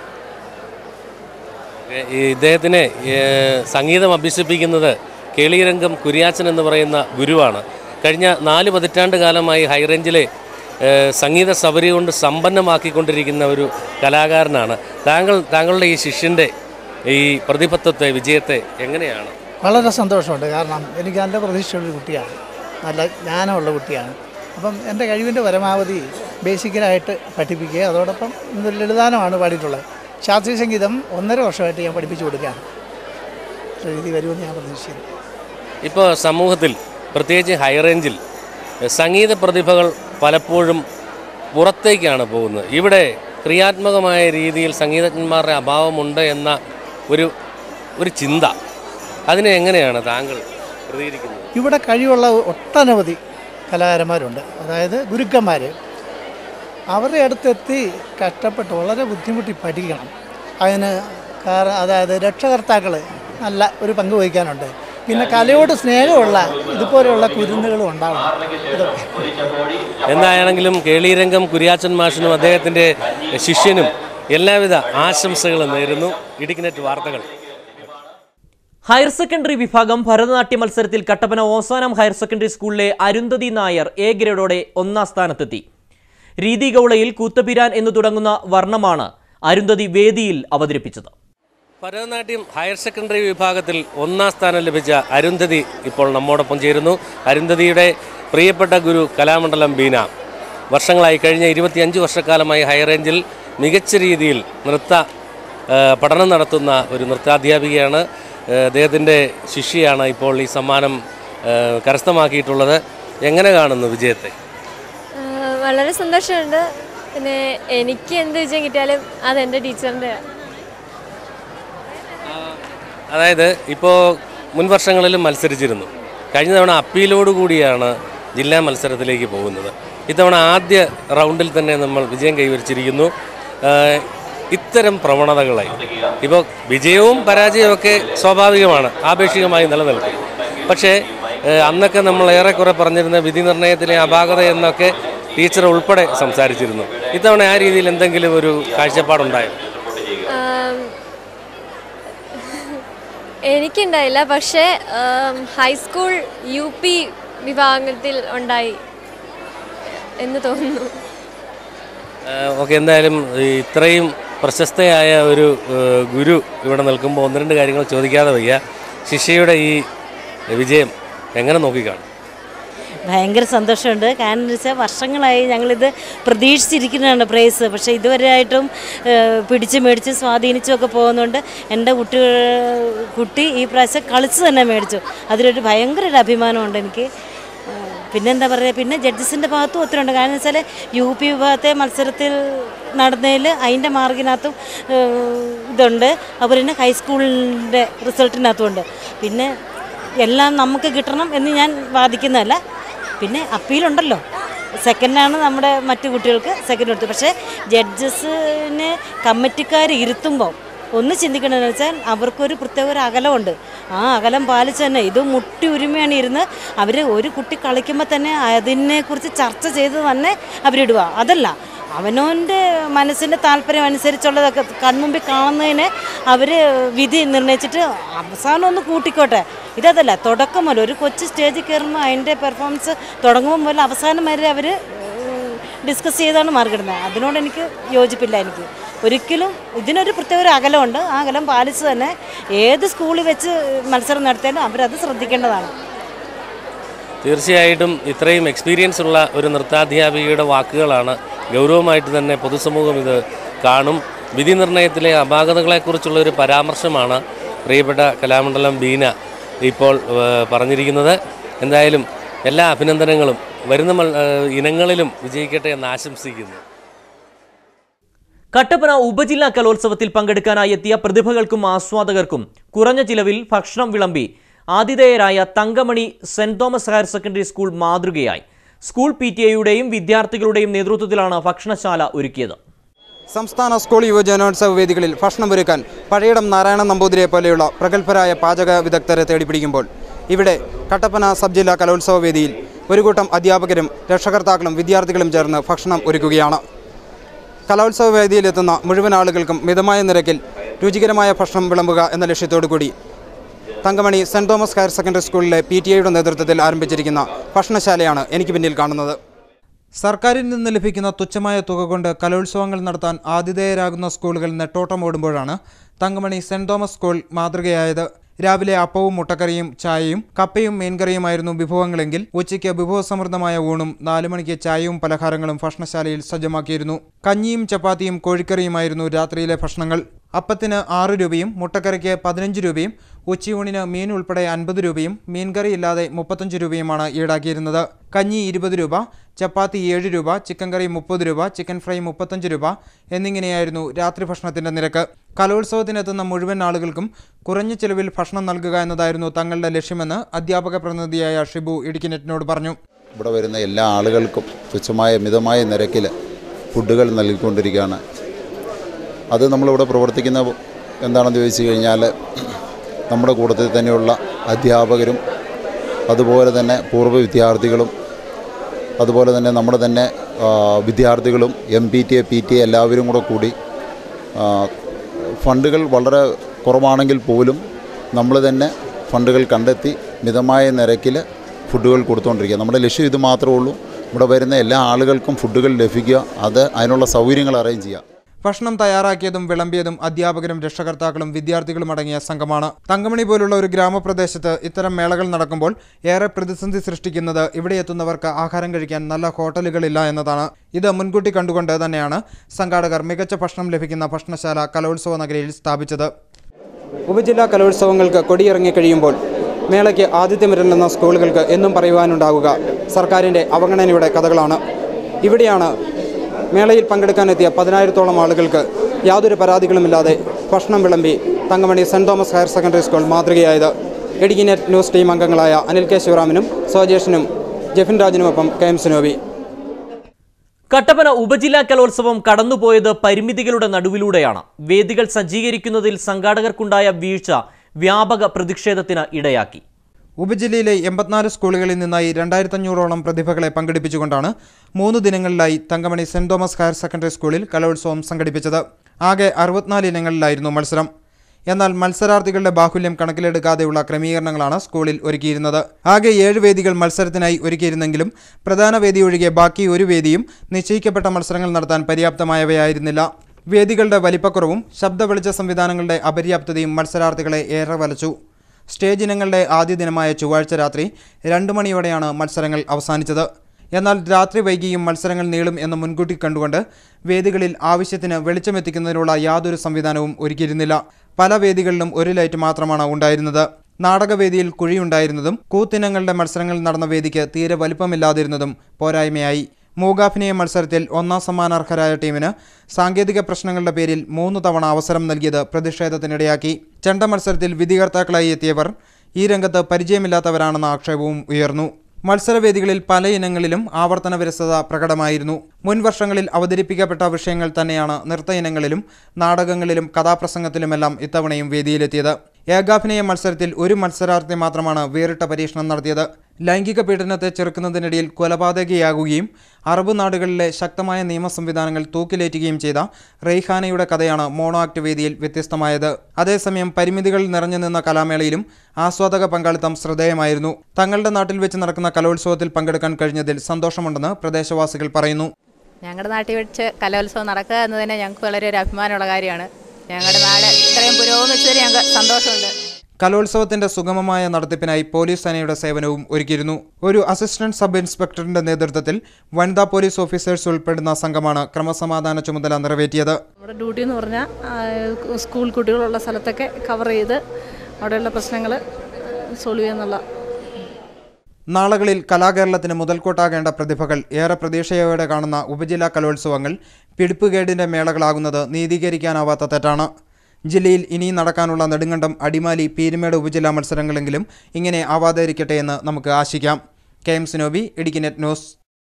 ഏഹ് ഈ ഇദ്ദേഹത്തിനെ ഏഹ് സംഗീതം അഭ്യസിപ്പിക്കുന്നത് കേളിരംഗം കുര്യാച്ചൻ എന്ന് പറയുന്ന ഗുരുവാണ് കഴിഞ്ഞ നാല് പതിറ്റാണ്ട് കാലമായി ഹൈറേഞ്ചിലെ ഏഹ് സംഗീത സബരി കൊണ്ട് സമ്പന്നമാക്കിക്കൊണ്ടിരിക്കുന്ന ഒരു കലാകാരനാണ് താങ്കൾ താങ്കളുടെ ഈ ശിഷ്യൻ്റെ ഈ പ്രതിഭത്വത്തെ വിജയത്തെ എങ്ങനെയാണ് വളരെ സന്തോഷമുണ്ട് കാരണം എനിക്ക് നല്ല പ്രതീക്ഷയുള്ള ഒരു കുട്ടിയാണ് നല്ല ജ്ഞാനമുള്ള കുട്ടിയാണ് അപ്പം എൻ്റെ കഴിവിൻ്റെ പരമാവധി ബേസിക്കലായിട്ട് പഠിപ്പിക്കുക അതോടൊപ്പം ഇന്ന് ലളിതാനമാണ് പാടിയിട്ടുള്ളത് ശാസ്ത്രീയ സംഗീതം ഒന്നര വർഷമായിട്ട് ഞാൻ പഠിപ്പിച്ചു കൊടുക്കുകയാണ് രീതി വരുമെന്ന് ഞാൻ പ്രതീക്ഷിക്കുന്നു ഇപ്പോൾ സമൂഹത്തിൽ പ്രത്യേകിച്ച് ഹൈറേഞ്ചിൽ സംഗീത പ്രതിഭകൾ പലപ്പോഴും പുറത്തേക്കാണ് പോകുന്നത് ഇവിടെ ക്രിയാത്മകമായ രീതിയിൽ സംഗീതജ്ഞന്മാരുടെ അഭാവമുണ്ട് എന്ന ഒരു ഒരു ചിന്ത അതിനെ എങ്ങനെയാണ് താങ്കൾ പ്രതികരിക്കുന്നത് ഇവിടെ കഴിവുള്ള ഒട്ടനവധി കലാകാരന്മാരുണ്ട് അതായത് ഗുരുക്കന്മാർ അവരുടെ അടുത്തെത്തി കഷ്ടപ്പെട്ട് വളരെ ബുദ്ധിമുട്ടി പഠിക്കണം അതിന് കാര- അതായത് രക്ഷകർത്താക്കൾ നല്ല ഒരു പങ്ക് വഹിക്കാനുണ്ട് പിന്നെ കലയോട് സ്നേഹമുള്ള ഇതുപോലെയുള്ള കുരുന്നുകളും ഉണ്ടാവണം ഇതൊക്കെ എന്തായാണെങ്കിലും കേളീരംഗം കുര്യാച്ചൻ മാഷിനും അദ്ദേഹത്തിൻ്റെ ശിഷ്യനും എല്ലാവിധ ആശംസകളും നേരുന്നു ഇടുക്കിനെറ്റ് വാർത്തകൾ ഹയർ സെക്കൻഡറി വിഭാഗം ഭരതനാട്യ മത്സരത്തിൽ കട്ടപ്പന ഓസാനം ഹയർ സെക്കൻഡറി സ്കൂളിലെ അരുന്ധതി നായർ എ ഗ്രേഡോടെ ഒന്നാം സ്ഥാനത്തെത്തി രീതി ഗൗളയിൽ കൂത്തപിരാൻ എന്ന് തുടങ്ങുന്ന വർണ്ണമാണ് അരുന്ധതി വേദിയിൽ അവതരിപ്പിച്ചത് ഭരതനാട്യം ഹയർ സെക്കൻഡറി വിഭാഗത്തിൽ ഒന്നാം സ്ഥാനം ലഭിച്ച അരുന്ധതി ഇപ്പോൾ നമ്മോടൊപ്പം ചേരുന്നു അരുന്ധതിയുടെ പ്രിയപ്പെട്ട ഗുരു കലാമണ്ഡലം ബീന വർഷങ്ങളായി കഴിഞ്ഞ ഇരുപത്തിയഞ്ച് വർഷക്കാലമായി ഹൈറേഞ്ചിൽ മികച്ച രീതിയിൽ നൃത്ത ആ, പഠനം നടത്തുന്ന ഒരു നൃത്താധ്യാപികയാണ് ആ, അദ്ദേഹത്തിൻ്റെ ശിഷ്യയാണ് ഇപ്പോൾ ഈ സമ്മാനം ആ, കരസ്ഥമാക്കിയിട്ടുള്ളത് എങ്ങനെ കാണുന്നു വിജയത്തെ ആഹ് വളരെ സന്തോഷമുണ്ട് പിന്നെ എനിക്ക് എന്ത് വിജയം കിട്ടിയാലും അത് എൻ്റെ ടീച്ചറിൻ്റെ അതായത് ഇപ്പോൾ മുൻ വർഷങ്ങളിലും മത്സരിച്ചിരുന്നു കഴിഞ്ഞ തവണ അപ്പീലോട് കൂടിയാണ് ജില്ലാ മത്സരത്തിലേക്ക് പോകുന്നത് ഇത്തവണ ആദ്യ റൗണ്ടിൽ തന്നെ നമ്മൾ വിജയം കൈവരിച്ചിരിക്കുന്നു ആഹ് ഇത്തരം പ്രവണതകളെ ഇപ്പോൾ വിജയവും പരാജയവും ഒക്കെ സ്വാഭാവികമാണ് ആപേക്ഷികമായി നിലനിൽക്കും പക്ഷേ ആഹ് അന്നൊക്കെ നമ്മൾ ഏറെക്കുറെ പറഞ്ഞിരുന്ന വിധി നിർണ്ണയത്തിലെ അപാകത എന്നൊക്കെ ടീച്ചർ ഉൾപ്പെടെ സംസാരിച്ചിരുന്നു ഇത്തവണ ആ രീതിയിൽ എന്തെങ്കിലും ഒരു കാഴ്ചപ്പാടുണ്ടായോ ആം, എനിക്കുണ്ടായില്ല പക്ഷേ ആം, ഹൈസ്കൂൾ യു പി വിഭാഗത്തിൽ ഉണ്ടായി എന്ന് തോന്നുന്നു ഓക്കെ എന്തായാലും ഈ ഇത്രയും പ്രശസ്തയായ ഒരു ഏഹ്, ഗുരു ഇവിടെ നിൽക്കുമ്പോൾ ഒന്ന് രണ്ട് കാര്യങ്ങൾ ചോദിക്കാതെ വയ്യ ശിഷ്യയുടെ ഈ വിജയം എങ്ങനെ നോക്കിക്കാണും ഭയങ്കര സന്തോഷമുണ്ട് കാരണം എന്ന് വെച്ചാൽ വർഷങ്ങളായി ഞങ്ങളിത് പ്രതീക്ഷിച്ചിരിക്കുന്നതാണ് പ്രൈസ് പക്ഷേ ഇതുവരെയായിട്ടും ഏഹ്, പിടിച്ച് മേടിച്ച് സ്വാധീനിച്ചും ഒക്കെ പോകുന്നുണ്ട് എൻ്റെ കുട്ടി കുട്ടി ഈ പ്രാവശ്യം കളിച്ച് തന്നെ മേടിച്ചു അതിലൊരു ഭയങ്കര ഒരു അഭിമാനമുണ്ട് എനിക്ക് ഏഹ്, പിന്നെന്താ പറയുക പിന്നെ ജഡ്ജസിൻ്റെ ഭാഗത്തും ഒത്തിരി ഉണ്ട് കാരണം വെച്ചാൽ യു പി വിഭാഗത്തെ മത്സരത്തിൽ നടന്നതിൽ അതിൻ്റെ മാർക്കിനകത്തും ഏഹ്, ഇതുണ്ട് അതുപോലെ തന്നെ ഹൈസ്കൂളിൻ്റെ റിസൾട്ടിനകത്തും ഉണ്ട് പിന്നെ എല്ലാം നമുക്ക് കിട്ടണം എന്ന് ഞാൻ വാദിക്കുന്നതല്ല പിന്നെ അപ്പീലുണ്ടല്ലോ സെക്കൻഡാണ് നമ്മുടെ മറ്റു കുട്ടികൾക്ക് സെക്കൻഡ് കൊടുത്തു പക്ഷേ ജഡ്ജസിന് കമ്മിറ്റിക്കാർ ഇരുത്തുമ്പോൾ ഒന്ന് ചിന്തിക്കണമെന്ന് വെച്ചാൽ അവർക്കൊരു പ്രത്യേക ഒരു അകലമുണ്ട് ആ അകലം പാലിച്ച് തന്നെ ഇത് മുട്ടി ഉരുമയാണ് ഇരുന്ന് അവർ ഒരു കുട്ടി കളിക്കുമ്പോൾ തന്നെ അതിനെക്കുറിച്ച് ചർച്ച ചെയ്ത് തന്നെ അവരിടുക അതല്ല അവനവൻ്റെ മനസ്സിൻ്റെ താല്പര്യം അനുസരിച്ചുള്ളതൊക്കെ കൺമുമ്പിൽ കാണുന്നതിന് അവർ വിധി നിർണ്ണയിച്ചിട്ട് അവസാനം ഒന്ന് കൂട്ടിക്കോട്ടെ ഇതല്ല തുടക്കം മുതൽ ഒരു കൊച്ചു സ്റ്റേജിൽ കയറുമ്പോൾ അതിൻ്റെ പെർഫോമൻസ് തുടങ്ങുമ്പോൾ മുതൽ അവസാനം വരെ അവർ ഡിസ്കസ് ചെയ്താണ് മാർക്കിടുന്നത് അതിനോട് എനിക്ക് യോജിപ്പില്ല എനിക്ക് ഒരിക്കലും ഇതിനൊരു പ്രത്യേക ഒരു അകലമുണ്ട് ആ അകലം പാലിച്ച് തന്നെ ഏത് സ്കൂളിൽ വെച്ച് മത്സരം നടത്തിയാലും അവരത് ശ്രദ്ധിക്കേണ്ടതാണ് തീർച്ചയായിട്ടും ഇത്രയും എക്സ്പീരിയൻസ് ഉള്ള ഒരു നൃത്താധ്യാപികയുടെ വാക്കുകളാണ് ഗൗരവമായിട്ട് തന്നെ പൊതുസമൂഹം ഇത് കാണും വിധി നിർണയത്തിലെ അപാകതകളെക്കുറിച്ചുള്ള ഒരു പരാമർശമാണ് പ്രിയപ്പെട്ട കലാമണ്ഡലം ബീന ഇപ്പോൾ ഏഹ്, പറഞ്ഞിരിക്കുന്നത് എന്തായാലും എല്ലാ അഭിനന്ദനങ്ങളും വരുന്ന മൽ- ഏഹ്, ഇനങ്ങളിലും വിജയിക്കട്ടെ എന്ന് ആശംസിക്കുന്നു കട്ടപ്പന ഉപജില്ലാ കലോത്സവത്തിൽ പങ്കെടുക്കാനായി എത്തിയ പ്രതിഭകൾക്കും ആസ്വാദകർക്കും കുറഞ്ഞ ചിലവിൽ ഭക്ഷണം വിളമ്പി ആതിഥേയരായ Thankamani saint Thomas higher secondary school മാതൃകയായി സ്കൂൾ പി ടി എയുടെയും വിദ്യാർത്ഥികളുടെയും നേതൃത്വത്തിലാണ് ഭക്ഷണശാല ഒരുക്കിയത് സംസ്ഥാന സ്കൂൾ യുവജനോത്സവ വേദികളിൽ ഭക്ഷണം ഒരുക്കാൻ പഴയിടം നാരായണ നമ്പൂതിരിയെ പോലെയുള്ള പ്രഗത്ഭരായ പാചക വിദഗ്ധരെ തേടിപ്പിടിക്കുമ്പോൾ ഇവിടെ കട്ടപ്പന സബ് ജില്ലാ കലോത്സവ വേദിയിൽ ഒരു കൂട്ടം അധ്യാപകരും രക്ഷകർത്താക്കളും വിദ്യാർത്ഥികളും ചേർന്ന് ഭക്ഷണം ഒരുക്കുകയാണ് കലോത്സവ വേദിയിലെത്തുന്ന മുഴുവൻ ആളുകൾക്കും മിതമായ നിരക്കിൽ രുചികരമായ ഭക്ഷണം വിളമ്പുക എന്ന ലക്ഷ്യത്തോടു കൂടി Thankamani saint Thomas higher secondary സ്കൂളിലെ പി ടി ഐയുടെ നേതൃത്വത്തിൽ ആരംഭിച്ചിരിക്കുന്ന ഭക്ഷണശാലയാണ് എനിക്ക് പിന്നിൽ കാണുന്നത് സർക്കാരിൽ നിന്ന് ലഭിക്കുന്ന തുച്ഛമായ തുക കൊണ്ട് കലോത്സവങ്ങൾ നടത്താൻ ആതിഥേയരാകുന്ന സ്കൂളുകൾ നെട്ടോട്ടം ഓടുമ്പോഴാണ് തങ്കമണി സെന്റ് തോമസ് സ്കൂൾ മാതൃകയായത് രാവിലെ അപ്പവും മുട്ടക്കറിയും ചായയും കപ്പയും മീൻകറിയുമായിരുന്നു വിഭവങ്ങളെങ്കിൽ ഉച്ചയ്ക്ക് വിഭവസമൃദ്ധമായ ഊണും നാലു മണിക്ക് ചായയും പലഹാരങ്ങളും ഭക്ഷണശാലയിൽ സജ്ജമാക്കിയിരുന്നു കഞ്ഞിയും ചപ്പാത്തിയും കോഴിക്കറിയുമായിരുന്നു രാത്രിയിലെ ഭക്ഷണങ്ങൾ അപ്പത്തിന് ആറ് രൂപയും മുട്ടക്കറിക്ക് പതിനഞ്ച് രൂപയും ഉച്ചയൂണിന് മീൻ ഉൾപ്പെടെ അൻപത് രൂപയും മീൻകറി ഇല്ലാതെ മുപ്പത്തഞ്ച് രൂപയുമാണ് ഈടാക്കിയിരുന്നത് കഞ്ഞി ഇരുപത് രൂപ ചപ്പാത്തി ഏഴ് രൂപ ചിക്കൻ കറി മുപ്പത് രൂപ ചിക്കൻ ഫ്രൈ മുപ്പത്തഞ്ച് രൂപ എന്നിങ്ങനെയായിരുന്നു രാത്രി ഭക്ഷണത്തിന്റെ നിരക്ക് കലോത്സവത്തിനെത്തുന്ന മുഴുവൻ ആളുകൾക്കും കുറഞ്ഞ ചിലവിൽ ഭക്ഷണം നൽകുക എന്നതായിരുന്നു തങ്ങളുടെ ലക്ഷ്യമെന്ന് അധ്യാപക പ്രതിനിധിയായ ഷിബു ഇടുക്കിനെറ്റിനോട് പറഞ്ഞു ഇവിടെ വരുന്ന എല്ലാ ആളുകൾക്കും തുച്ഛമായ മിതമായ നിരക്കിൽ ഫുഡുകൾ നൽകിക്കൊണ്ടിരിക്കുകയാണ് അത് നമ്മളിവിടെ പ്രവർത്തിക്കുന്ന എന്താണെന്ന് ചോദിച്ചു കഴിഞ്ഞാൽ നമ്മുടെ കൂട്ടത്തിൽ തന്നെയുള്ള അധ്യാപകരും അതുപോലെ തന്നെ പൂർവ്വ വിദ്യാർത്ഥികളും അതുപോലെ തന്നെ നമ്മുടെ തന്നെ ആ, വിദ്യാർത്ഥികളും M P T A P T A എല്ലാവരും കൂടെ കൂടി ആ, ഫണ്ടുകൾ വളരെ കുറവാണെങ്കിൽ പോലും നമ്മൾ തന്നെ ഫണ്ടുകൾ കണ്ടെത്തി മിതമായ നിരക്കിൽ ഫുഡുകൾ കൊടുത്തുകൊണ്ടിരിക്കുക നമ്മുടെ ലക്ഷ്യം ഇത് മാത്രമേ ഉള്ളൂ ഇവിടെ വരുന്ന എല്ലാ ആളുകൾക്കും ഫുഡുകൾ ലഭിക്കുക അത് അതിനുള്ള സൗകര്യങ്ങൾ അറേഞ്ച് ചെയ്യുക ഭക്ഷണം തയ്യാറാക്കിയതും വിളമ്പിയതും അധ്യാപകരും രക്ഷകർത്താക്കളും വിദ്യാർത്ഥികളും അടങ്ങിയ സംഘമാണ് തങ്കമണി പോലുള്ള ഒരു ഗ്രാമപ്രദേശത്ത് ഇത്തരം മേളകൾ നടക്കുമ്പോൾ ഏറെ പ്രതിസന്ധി സൃഷ്ടിക്കുന്നത് ഇവിടെ എത്തുന്നവർക്ക് ആഹാരം കഴിക്കാൻ നല്ല ഹോട്ടലുകളില്ല എന്നതാണ് ഇത് മുൻകൂട്ടി കണ്ടുകൊണ്ട് തന്നെയാണ് സംഘാടകർ മികച്ച ഭക്ഷണം ലഭിക്കുന്ന ഭക്ഷണശാല കലോത്സവ നഗരിയിൽ സ്ഥാപിച്ചത് ഉപജില്ലാ കലോത്സവങ്ങൾക്ക് കൊടിയിറങ്ങി കഴിയുമ്പോൾ മേളയ്ക്ക് ആതിഥ്യമിരളുന്ന സ്കൂളുകൾക്ക് എന്നും പറയുവാനുണ്ടാവുക സർക്കാരിൻ്റെ അവഗണനയുടെ കഥകളാണ് ഇവിടെയാണ് മേളയിൽ പങ്കെടുക്കാനെത്തിയ പതിനായിരത്തോളം ആളുകൾക്ക് യാതൊരു പരാതികളുമില്ലാതെ ഭക്ഷണം വിളമ്പി Thankamani saint Thomas higher secondary school മാതൃകയായത് ഇടുക്കി നെറ്റ് ന്യൂസ് ടീം അംഗങ്ങളായ അനിൽ കെ ശിവറാമനും സോജേഷിനും ജെഫിൻ രാജിനുമൊപ്പം കെ എം സുനോബി കട്ടപ്പന ഉപജില്ലാ കലോത്സവം കടന്നുപോയത് പരിമിതികളുടെ നടുവിലൂടെയാണ് വേദികൾ സജ്ജീകരിക്കുന്നതിൽ സംഘാടകർക്കുണ്ടായ വീഴ്ച വ്യാപക പ്രതിഷേധത്തിന് ഇടയാക്കി ഉപജില്ലയിലെ എൺപത്തിനാല് സ്കൂളുകളിൽ നിന്നായി രണ്ടായിരത്തഞ്ഞൂറോളം പ്രതിഭകളെ പങ്കെടുപ്പിച്ചുകൊണ്ടാണ് മൂന്ന് ദിനങ്ങളിലായി Thankamani saint Thomas higher secondary സ്കൂളിൽ കലോത്സവം സംഘടിപ്പിച്ചത് ആകെ അറുപത്തിനാല് ഇനങ്ങളിലായിരുന്നു മത്സരം എന്നാൽ മത്സരാർത്ഥികളുടെ ബാഹുല്യം കണക്കിലെടുക്കാതെയുള്ള ക്രമീകരണങ്ങളാണ് സ്കൂളിൽ ഒരുക്കിയിരുന്നത് ആകെ ഏഴ് വേദികൾ മത്സരത്തിനായി ഒരുക്കിയിരുന്നെങ്കിലും പ്രധാന വേദി ഒഴികെ ബാക്കി ഒരു വേദിയും നിശ്ചയിക്കപ്പെട്ട മത്സരങ്ങൾ നടത്താൻ പര്യാപ്തമായവയായിരുന്നില്ല വേദികളുടെ വലിപ്പക്കുറവും ശബ്ദ വെളിച്ച സംവിധാനങ്ങളുടെ അപര്യാപ്തതയും മത്സരാർത്ഥികളെ ഏറെ വലച്ചു സ്റ്റേജ് ഇനങ്ങളുടെ ആദ്യ ദിനമായ ചൊവ്വാഴ്ച രാത്രി രണ്ട് മണിയോടെയാണ് മത്സരങ്ങൾ അവസാനിച്ചത് എന്നാൽ രാത്രി വൈകിയും മത്സരങ്ങൾ നീളും എന്ന് മുൻകൂട്ടി കണ്ടുകൊണ്ട് വേദികളിൽ ആവശ്യത്തിന് വെളിച്ചമെത്തിക്കുന്നതിനുള്ള യാതൊരു സംവിധാനവും ഒരുക്കിയിരുന്നില്ല പല വേദികളിലും ഒരു ലൈറ്റ് മാത്രമാണ് ഉണ്ടായിരുന്നത് നാടകവേദിയിൽ കുഴിയുണ്ടായിരുന്നതും കൂത്തിനങ്ങളുടെ മത്സരങ്ങൾ നടന്ന വേദിക്ക് തീരെ വലിപ്പമില്ലാതിരുന്നതും പോരായ്മയായി മൂകാഭിനയ മത്സരത്തിൽ ഒന്നാം സമ്മാനാർഹരായ ടീമിന് സാങ്കേതിക പ്രശ്നങ്ങളുടെ പേരിൽ മൂന്ന് തവണ അവസരം നൽകിയത് പ്രതിഷേധത്തിനിടയാക്കി ചെണ്ട മത്സരത്തിൽ വിധികർത്താക്കളായി എത്തിയവർ ഈ രംഗത്ത് പരിചയമില്ലാത്തവരാണെന്ന ആക്ഷേപവും ഉയർന്നു മത്സരവേദികളിൽ പല ഇനങ്ങളിലും ആവർത്തന വിരസത പ്രകടമായിരുന്നു മുൻ വർഷങ്ങളിൽ അവതരിപ്പിക്കപ്പെട്ട വിഷയങ്ങൾ തന്നെയാണ് നൃത്ത ഇനങ്ങളിലും നാടകങ്ങളിലും കഥാപ്രസംഗത്തിലുമെല്ലാം ഇത്തവണയും വേദിയിലെത്തിയത് ഏകാഭിനയ മത്സരത്തിൽ ഒരു മത്സരാർത്ഥി മാത്രമാണ് വേറിട്ട പരീക്ഷണം നടത്തിയത് ലൈംഗിക പീഡനത്തെ ചെറുക്കുന്നതിനിടയിൽ കൊലപാതകയാകുകയും അറബ് നാടുകളിലെ ശക്തമായ നിയമ സംവിധാനങ്ങൾ തൂക്കിലേറ്റുകയും ചെയ്ത റെയ്ഹാനയുടെ കഥയാണ് മോണോ ആക്ട് വേദിയിൽ വ്യത്യസ്തമായത് അതേസമയം പരിമിതികൾ നിറഞ്ഞു നിന്ന കലാമേളയിലും ആസ്വാദക പങ്കാളിത്തം ശ്രദ്ധേയമായിരുന്നു തങ്ങളുടെ നാട്ടിൽ വെച്ച് നടക്കുന്ന കലോത്സവത്തിൽ പങ്കെടുക്കാൻ കഴിഞ്ഞതിൽ സന്തോഷമുണ്ടെന്ന് പ്രദേശവാസികൾ പറയുന്നു ഞങ്ങളുടെ നാട്ടിൽ വെച്ച് കലോത്സവം നടക്കുക എന്ന് തന്നെ ഞങ്ങൾക്ക് വളരെ ഒരു അഭിമാനമുള്ള കാര്യമാണ് ഞങ്ങളുടെ നാട് ഇത്രയും പുരോഗമിച്ചതിൽ ഞങ്ങൾക്ക് സന്തോഷമുണ്ട് കലോത്സവത്തിന്റെ സുഗമമായ നടത്തിപ്പിനായി പോലീസ് സേനയുടെ സേവനവും ഒരുക്കിയിരുന്നു ഒരു അസിസ്റ്റന്റ് സബ് ഇൻസ്പെക്ടറിന്റെ നേതൃത്വത്തിൽ വനിതാ പോലീസ് ഓഫീസേഴ്സ് ഉൾപ്പെടുന്ന സംഘമാണ് ക്രമസമാധാന ചുമതല നിറവേറ്റിയത് നമ്മുടെ ഡ്യൂട്ടി എന്ന് പറഞ്ഞാൽ ആ, സ്കൂൾ കുട്ടികളുള്ള സ്ഥലത്തൊക്കെ കവർ ചെയ്ത് അവിടെയുള്ള പ്രശ്നങ്ങൾ സോൾവ് ചെയ്യുന്നുള്ള നാളുകളിൽ കലാകേരളത്തിന് മുതൽക്കൂട്ടാകേണ്ട പ്രതിഭകൾ ഏറെ പ്രതീക്ഷയോടെ കാണുന്ന ഉപജില്ലാ കലോത്സവങ്ങൾ പിടിപ്പുകേടിന്റെ മേളകളാകുന്നത് നീതീകരിക്കാനാവാത്ത തെറ്റാണ് ജില്ലയിൽ ഇനി നടക്കാനുള്ള നെടുങ്കണ്ടം അടിമാലി പീരുമേട് ഉപജില്ലാ മത്സരങ്ങളെങ്കിലും ഇങ്ങനെ ആവാതിരിക്കട്ടെ എന്ന് നമുക്ക് ആശിക്കാം K M Sinobi Idukki net news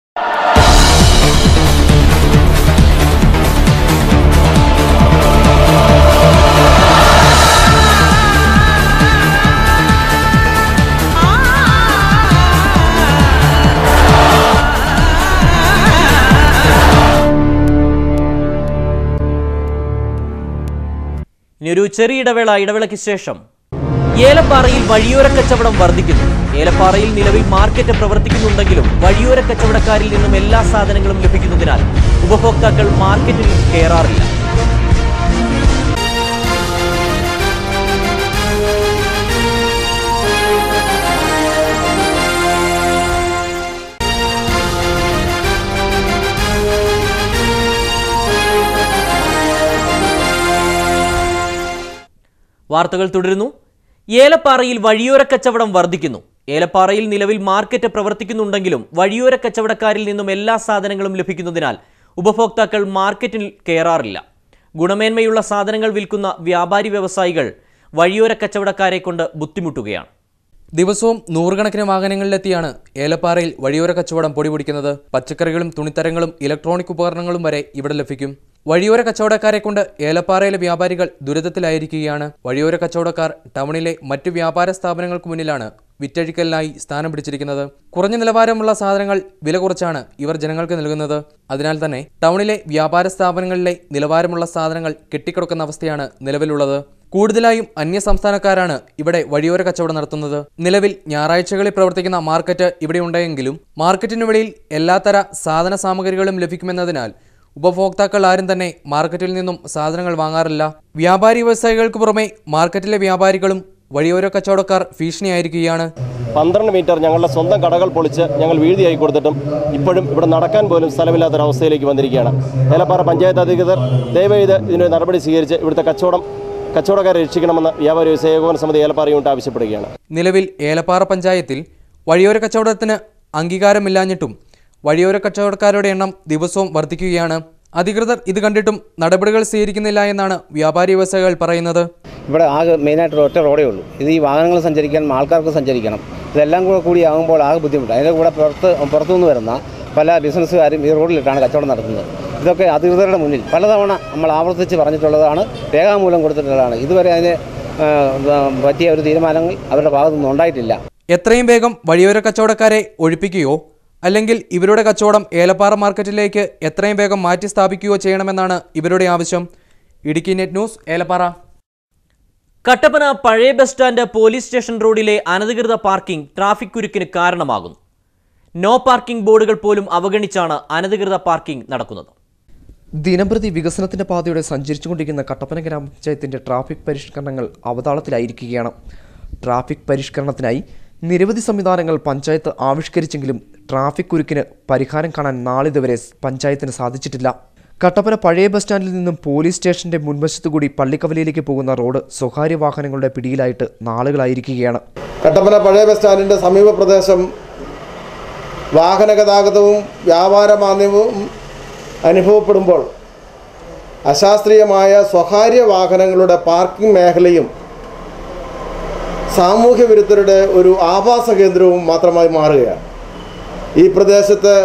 ഇനി ഒരു ചെറിയ ഇടവേള ഇടവേളയ്ക്ക് ശേഷം ഏലപ്പാറയിൽ വഴിയോര കച്ചവടം വർദ്ധിക്കുന്നു ഏലപ്പാറയിൽ നിലവിൽ മാർക്കറ്റ് പ്രവർത്തിക്കുന്നുണ്ടെങ്കിലും വഴിയോര കച്ചവടക്കാരിൽ നിന്നും എല്ലാ സാധനങ്ങളും ലഭിക്കുന്നതിനാൽ ഉപഭോക്താക്കൾ മാർക്കറ്റിൽ കയറാറില്ല വാർത്തകൾ തുടരുന്നു ഏലപ്പാറയിൽ വഴിയോര കച്ചവടം വർദ്ധിക്കുന്നു ഏലപ്പാറയിൽ നിലവിൽ മാർക്കറ്റ് പ്രവർത്തിക്കുന്നുണ്ടെങ്കിലും വഴിയോര കച്ചവടക്കാരിൽ നിന്നും എല്ലാ സാധനങ്ങളും ലഭിക്കുന്നതിനാൽ ഉപഭോക്താക്കൾ മാർക്കറ്റിൽ കയറാറില്ല ഗുണമേന്മയുള്ള സാധനങ്ങൾ വിൽക്കുന്ന വ്യാപാരി വ്യവസായികൾ വഴിയോര കച്ചവടക്കാരെ കൊണ്ട് ബുദ്ധിമുട്ടുകയാണ് ദിവസവും നൂറുകണക്കിന് വാഹനങ്ങളിലെത്തിയാണ് ഏലപ്പാറയിൽ വഴിയോര കച്ചവടം പൊടിപിടിക്കുന്നത് പച്ചക്കറികളും തുണിത്തരങ്ങളും ഇലക്ട്രോണിക് ഉപകരണങ്ങളും വരെ ഇവിടെ ലഭിക്കും വഴിയോര കച്ചവടക്കാരെ കൊണ്ട് ഏലപ്പാറയിലെ വ്യാപാരികൾ ദുരിതത്തിലായിരിക്കുകയാണ് വഴിയോര കച്ചവടക്കാർ ടൗണിലെ മറ്റു വ്യാപാര സ്ഥാപനങ്ങൾക്ക് മുന്നിലാണ് വിറ്റഴിക്കലിനായി സ്ഥാനം പിടിച്ചിരിക്കുന്നത് കുറഞ്ഞ നിലവാരമുള്ള സാധനങ്ങൾ വില കുറച്ചാണ് ഇവർ ജനങ്ങൾക്ക് നൽകുന്നത് അതിനാൽ തന്നെ ടൗണിലെ വ്യാപാര സ്ഥാപനങ്ങളിലെ നിലവാരമുള്ള സാധനങ്ങൾ കെട്ടിക്കിടക്കുന്ന അവസ്ഥയാണ് നിലവിലുള്ളത് കൂടുതലായും അന്യ സംസ്ഥാനക്കാരാണ് ഇവിടെ വഴിയോര കച്ചവടം നടത്തുന്നത് നിലവിൽ ഞായറാഴ്ചകളിൽ പ്രവർത്തിക്കുന്ന മാർക്കറ്റ് ഇവിടെ ഉണ്ടെങ്കിലും മാർക്കറ്റിന് വെളിയിൽ എല്ലാത്തര സാധന സാമഗ്രികളും ലഭിക്കുമെന്നതിനാൽ ഉപഭോക്താക്കൾ ആരും തന്നെ മാർക്കറ്റിൽ നിന്നും സാധനങ്ങൾ വാങ്ങാറില്ല വ്യാപാരി വ്യവസായികൾക്ക് പുറമെ മാർക്കറ്റിലെ വ്യാപാരികളും വഴിയോര കച്ചവടക്കാർ ഭീഷണിയായിരിക്കുകയാണ് പന്ത്രണ്ട് മീറ്റർ ഞങ്ങളുടെ സ്വന്തം കടകൾ പൊളിച്ച് ഞങ്ങൾ വീഴ്തിയായി കൊടുത്തിട്ടും ഇപ്പോഴും ഇവിടെ നടക്കാൻ പോലും സ്ഥലമില്ലാത്തൊരവസ്ഥയിലേക്ക് വന്നിരിക്കുകയാണ് ഏലപ്പാറ പഞ്ചായത്ത് അധികൃതർ ദയവേത് ഇതിനൊരു നടപടി സ്വീകരിച്ച് ഇവിടുത്തെ കച്ചവടം കച്ചവടക്കാരെ രക്ഷിക്കണമെന്ന് വ്യാപാരി വ്യവസായ ഏകോപന സമിതി ഏലപ്പാറ യൂണിറ്റ് ആവശ്യപ്പെടുകയാണ് നിലവിൽ ഏലപ്പാറ പഞ്ചായത്തിൽ വഴിയോര കച്ചവടത്തിന് അംഗീകാരമില്ലാഞ്ഞിട്ടും വഴിയോര കച്ചവടക്കാരുടെ എണ്ണം ദിവസവും വർദ്ധിക്കുകയാണ് അധികൃതർ ഇത് കണ്ടിട്ടും നടപടികൾ സ്വീകരിക്കുന്നില്ല എന്നാണ് വ്യാപാരി വ്യവസായികൾ പറയുന്നത് ഇവിടെ ആകെ മെയിനായിട്ട് ഒറ്റ റോഡേ ഉള്ളൂ ഇത് ഈ വാഹനങ്ങൾ സഞ്ചരിക്കാൻ ആൾക്കാർക്ക് സഞ്ചരിക്കണം ഇതെല്ലാം കൂടെ കൂടി ആകുമ്പോൾ ആകെ ബുദ്ധിമുട്ട് അതിൻ്റെ കൂടെ പുറത്ത് പുറത്തുനിന്ന് വരുന്ന പല ബിസിനസ്സുകാരും ഈ റോഡിലിട്ടാണ് കച്ചവടം നടത്തുന്നത് ഇതൊക്കെ അധികൃതരുടെ മുന്നിൽ പലതവണ നമ്മൾ ആവർത്തിച്ച് പറഞ്ഞിട്ടുള്ളതാണ് രേഖാമൂലം കൊടുത്തിട്ടുള്ളതാണ് ഇതുവരെ അതിന് ആ, ആ, പറ്റിയ ഒരു തീരുമാനങ്ങൾ അവരുടെ ഭാഗത്തുനിന്ന് ഉണ്ടായിട്ടില്ല എത്രയും വേഗം വഴിയോര കച്ചവടക്കാരെ ഒഴിപ്പിക്കുകയോ അല്ലെങ്കിൽ ഇവരുടെ കച്ചവടം ഏലപ്പാറ മാർക്കറ്റിലേക്ക് എത്രയും വേഗം മാറ്റി സ്ഥാപിക്കുകയോ ചെയ്യണമെന്നാണ് ഇവരുടെ ആവശ്യം ഇടുക്കി നെറ്റ് ന്യൂസ് ഏലപ്പാറ കട്ടപ്പന പഴയ ബസ് സ്റ്റാൻഡ് പോലീസ് സ്റ്റേഷൻ റോഡിലെ അനധികൃത പാർക്കിംഗ് ട്രാഫിക് കുരുക്കിന് കാരണമാകുന്നു നോ പാർക്കിംഗ് ബോർഡുകൾ പോലും അവഗണിച്ചാണ് അനധികൃത പാർക്കിംഗ് നടക്കുന്നത് ദിനംപ്രതി വികസനത്തിന്റെ പാതയോടെ സഞ്ചരിച്ചുകൊണ്ടിരിക്കുന്ന കട്ടപ്പന ഗ്രാമപഞ്ചായത്തിന്റെ ട്രാഫിക് പരിഷ്കരണങ്ങൾ അവതാളത്തിലായിരിക്കുകയാണ് ട്രാഫിക് പരിഷ്കരണത്തിനായി നിരവധി സംവിധാനങ്ങൾ പഞ്ചായത്ത് ആവിഷ്കരിച്ചെങ്കിലും ട്രാഫിക് കുരുക്കിന് പരിഹാരം കാണാൻ നാളിതുവരെ പഞ്ചായത്തിന് സാധിച്ചിട്ടില്ല കട്ടപ്പന പഴയ ബസ് സ്റ്റാൻഡിൽ നിന്നും പോലീസ് സ്റ്റേഷന്റെ മുൻവശത്തു കൂടി പള്ളിക്കവലയിലേക്ക് പോകുന്ന റോഡ് സ്വകാര്യ വാഹനങ്ങളുടെ പിടിയിലായിട്ട് നാളുകളായിരിക്കുകയാണ് കട്ടപ്പന പഴയ ബസ് സ്റ്റാൻഡിൻ്റെ സമീപ പ്രദേശം വാഹന ഗതാഗതവും വ്യാപാര മാന്ദ്യവും അനുഭവപ്പെടുമ്പോൾ അശാസ്ത്രീയമായ സ്വകാര്യ വാഹനങ്ങളുടെ പാർക്കിംഗ് മേഖലയും സാമൂഹ്യ വിരുദ്ധരുടെ ഒരു ആവാസ കേന്ദ്രവും മാത്രമായി മാറുകയാണ് ഈ പ്രദേശത്തെ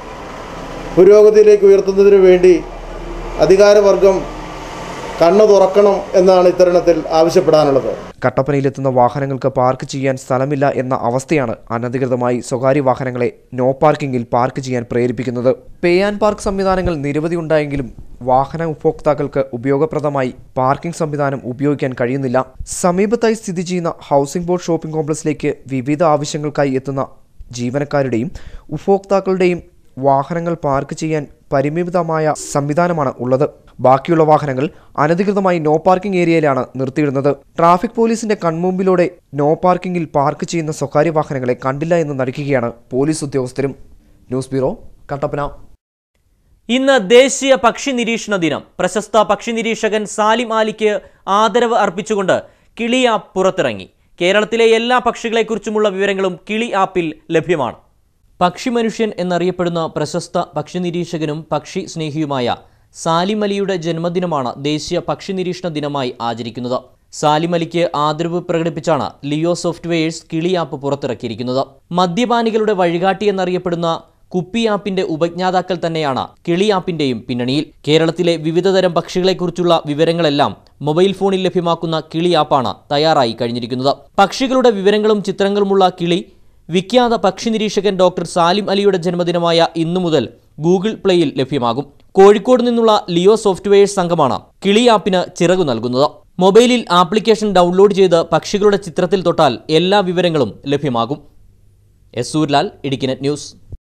പുരോഗതിയിലേക്ക് ഉയർത്തുന്നതിനു വേണ്ടി അധികാരവർഗം കണ്ണു തുറക്കണം എന്നാണ് ഇത്തരുണത്തിൽ ആവശ്യപ്പെടാനുള്ളത് കട്ടപ്പനയിലെത്തുന്ന വാഹനങ്ങൾക്ക് പാർക്ക് ചെയ്യാൻ സ്ഥലമില്ല എന്ന അവസ്ഥയാണ് അനധികൃതമായി സ്വകാര്യ വാഹനങ്ങളെ നോ പാർക്കിംഗിൽ പാർക്ക് ചെയ്യാൻ പ്രേരിപ്പിക്കുന്നത് പേ ആൻഡ് പാർക്ക് സംവിധാനങ്ങൾ നിരവധി ഉണ്ടായെങ്കിലും വാഹന ഉപഭോക്താക്കൾക്ക് ഉപയോഗപ്രദമായി പാർക്കിംഗ് സംവിധാനം ഉപയോഗിക്കാൻ കഴിയുന്നില്ല സമീപത്തായി സ്ഥിതി ചെയ്യുന്ന ഹൗസിംഗ് ബോർഡ് ഷോപ്പിംഗ് കോംപ്ലക്സിലേക്ക് വിവിധ ആവശ്യങ്ങൾക്കായി എത്തുന്ന ജീവനക്കാരുടെയും ഉപഭോക്താക്കളുടെയും വാഹനങ്ങൾ പാർക്ക് ചെയ്യാൻ പരിമിതമായ സംവിധാനമാണ് ഉള്ളത് ബാക്കിയുള്ള വാഹനങ്ങൾ അനധികൃതമായി നോ പാർക്കിംഗ് ഏരിയയിലാണ് നിർത്തിയിടുന്നത് ട്രാഫിക് പോലീസിന്റെ കൺമുമ്പിലൂടെ നോ പാർക്കിംഗിൽ പാർക്ക് ചെയ്യുന്ന സ്വകാര്യ വാഹനങ്ങളെ കണ്ടില്ല എന്ന് നടിക്കുകയാണ് പോലീസ് ഉദ്യോഗസ്ഥരും ന്യൂസ് ബ്യൂറോ കട്ടപ്പന ഇന്ന് ദേശീയ പക്ഷി നിരീക്ഷണ ദിനം പ്രശസ്ത പക്ഷി നിരീക്ഷകൻ സാലിം ആലിക്ക് ആദരവ് അർപ്പിച്ചുകൊണ്ട് കിളി ആപ്പ് പുറത്തിറങ്ങി കേരളത്തിലെ എല്ലാ പക്ഷികളെക്കുറിച്ചുമുള്ള വിവരങ്ങളും കിളി ആപ്പിൽ ലഭ്യമാണ് പക്ഷി മനുഷ്യൻ എന്നറിയപ്പെടുന്ന പ്രശസ്ത പക്ഷി നിരീക്ഷകനും പക്ഷി സ്നേഹിയുമായ സാലിം അലിയുടെ ജന്മദിനമാണ് ദേശീയ പക്ഷി നിരീക്ഷണ ദിനമായി ആചരിക്കുന്നത് സാലിം അലിക്ക് ആദരവ് പ്രകടിപ്പിച്ചാണ് ലിയോ സോഫ്റ്റ്വെയർസ് കിളി ആപ്പ് പുറത്തിറക്കിയിരിക്കുന്നത് മദ്യപാനികളുടെ വഴികാട്ടി എന്നറിയപ്പെടുന്ന കുപ്പി ആപ്പിന്റെ ഉപജ്ഞാതാക്കൾ തന്നെയാണ് കിളി ആപ്പിന്റെയും പിന്നണിയിൽ കേരളത്തിലെ വിവിധതരം പക്ഷികളെക്കുറിച്ചുള്ള വിവരങ്ങളെല്ലാം മൊബൈൽ ഫോണിൽ ലഭ്യമാക്കുന്ന കിളി ആപ്പാണ് തയ്യാറായി കഴിഞ്ഞിരിക്കുന്നത് പക്ഷികളുടെ വിവരങ്ങളും ചിത്രങ്ങളുമുള്ള കിളി വിഖ്യാത പക്ഷി നിരീക്ഷകൻ ഡോക്ടർ സാലിം അലിയുടെ ജന്മദിനമായ ഇന്നു മുതൽ ഗൂഗിൾ പ്ലേയിൽ ലഭ്യമാകും കോഴിക്കോട് നിന്നുള്ള ലിയോ സോഫ്റ്റ്വെയർസ് സംഘമാണ് കിളി ആപ്പിന് ചിറകു നൽകുന്നത് മൊബൈലിൽ ആപ്ലിക്കേഷൻ ഡൗൺലോഡ് ചെയ്ത് പക്ഷികളുടെ ചിത്രത്തിൽ തൊട്ടാൽ എല്ലാ വിവരങ്ങളും ലഭ്യമാകും എസ് സൂര്ലാൽ ഇടുക്കിനെറ്റ് ന്യൂസ്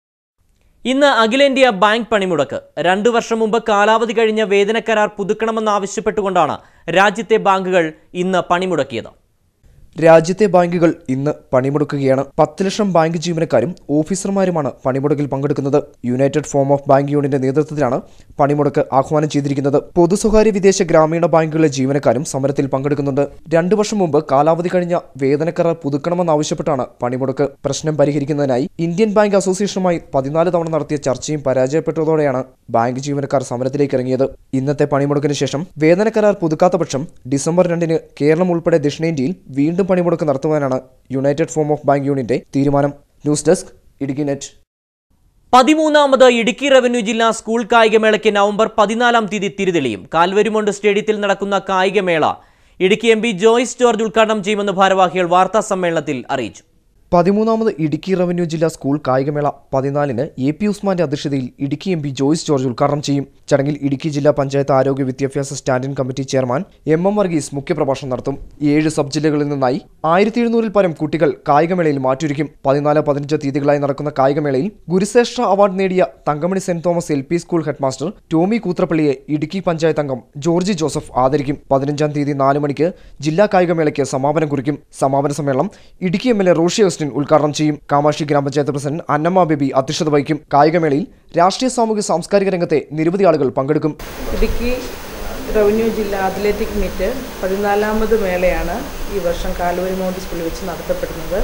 ഇന്ന് അഖിലേന്ത്യാ ബാങ്ക് പണിമുടക്ക് രണ്ടു വർഷം മുമ്പ് കാലാവധി കഴിഞ്ഞ വേതന കരാർ പുതുക്കണമെന്നാവശ്യപ്പെട്ടുകൊണ്ടാണ് രാജ്യത്തെ ബാങ്കുകൾ ഇന്ന് പണിമുടക്കിയത് രാജ്യത്തെ ബാങ്കുകൾ ഇന്ന് പണിമുടക്കുകയാണ് പത്ത് ലക്ഷം ബാങ്ക് ജീവനക്കാരും ഓഫീസർമാരുമാണ് പണിമുടക്കിൽ പങ്കെടുക്കുന്നത് യുണൈറ്റഡ് ഫോം ഓഫ് ബാങ്ക് യൂണിയന്റെ നേതൃത്വത്തിലാണ് പണിമുടക്ക് ആഹ്വാനം ചെയ്തിരിക്കുന്നത് പൊതു സ്വകാര്യ വിദേശ ഗ്രാമീണ ബാങ്കുകളിലെ ജീവനക്കാരും സമരത്തിൽ പങ്കെടുക്കുന്നുണ്ട് രണ്ടു വർഷം മുമ്പ് കാലാവധി കഴിഞ്ഞ വേതനക്കരാർ പുതുക്കണമെന്നാവശ്യപ്പെട്ടാണ് പണിമുടക്ക് പ്രശ്നം പരിഹരിക്കുന്നതിനായി ഇന്ത്യൻ ബാങ്ക് അസോസിയേഷനുമായി പതിനാല് തവണ നടത്തിയ ചർച്ചയും പരാജയപ്പെട്ടതോടെയാണ് ബാങ്ക് ജീവനക്കാർ സമരത്തിലേക്ക് ഇറങ്ങിയത് ഇന്നത്തെ പണിമുടക്കിന് ശേഷം വേതനക്കരാർ പുതുക്കാത്ത പക്ഷം ഡിസംബർ രണ്ടിന് കേരളം ഉൾപ്പെടെ ദക്ഷിണേന്ത്യയിൽ വീണ്ടും പണിമുടക്ക് നടത്തുവാനാണ് യുണൈറ്റഡ് ഫോം ഓഫ് ബാങ്ക് യൂണിയന്റെ തീരുമാനം ന്യൂസ് ഡെസ്ക് ഇടുക്കി നെറ്റ് പതിമൂന്നാമത് ഇടുക്കി റവന്യൂ ജില്ലാ സ്കൂൾ കായികമേളയ്ക്ക് നവംബർ പതിനാലാം തീയതി തിരിതെളിയും കാൽവരിമൊണ്ട് സ്റ്റേഡിയത്തിൽ നടക്കുന്ന കായികമേള ഇടുക്കി എം പി ജോയ്സ് ജോർജ് ഉദ്ഘാടനം ചെയ്യുമെന്ന് ഭാരവാഹികൾ വാർത്താ സമ്മേളനത്തിൽ അറിയിച്ചു പതിമൂന്നാമത് ഇടുക്കി റവന്യൂ ജില്ലാ സ്കൂൾ കായികമേള പതിനാലിന് എ പി ഉസ്മാന്റെ അധ്യക്ഷതയിൽ ഇടുക്കി എം പി ജോയ്സ് ജോർജ് ഉദ്ഘാടനം ചെയ്യും ചടങ്ങിൽ ഇടുക്കി ജില്ലാ പഞ്ചായത്ത് ആരോഗ്യ വിദ്യാഭ്യാസ standing committee chairman M M Varghese മുഖ്യപ്രഭാഷണം നടത്തും ഏഴ് സബ് ജില്ലകളിൽ നിന്നായി ആയിരത്തി എഴുന്നൂറിൽ പരം കുട്ടികൾ കായികമേളയിൽ മാറ്റൊരുക്കും പതിനാല് പതിനഞ്ച് തീയതികളായി നടക്കുന്ന കായികമേളയിൽ ഗുരുശ്രേഷ്ഠ അവാർഡ് നേടിയ Thankamani saint Thomas L P school headmaster Tomy കൂത്രപ്പള്ളിയെ ഇടുക്കി പഞ്ചായത്ത് അംഗം ജോർജി ജോസഫ് ആദരിക്കും പതിനഞ്ചാം തീയതി നാല് മണിക്ക് ജില്ലാ കായികമേളയ്ക്ക് സമാപനം കുറിക്കും സമാപന സമ്മേളനം Idukki M L A Roshy Augustine ഉദ്ഘാടനം ചെയ്യും കാമാക്ഷി ഗ്രാമപഞ്ചായത്ത് പ്രസിഡന്റ് അന്നമ്മ ബേബി അധ്യക്ഷത വഹിക്കും കായികമേളയിൽ രാഷ്ട്രീയ സാമൂഹ്യ സാംസ്കാരിക രംഗത്തെ നിരവധി ആളുകൾ പങ്കെടുക്കും ഇടുക്കി റവന്യൂ ജില്ലാ അത്ലറ്റിക് മീറ്റ് പതിനാലാമത് മേളയാണ് ഈ വർഷം കാലുവരി മൗണ്ട് സ്കൂളിൽ വെച്ച് നടത്തപ്പെടുന്നത്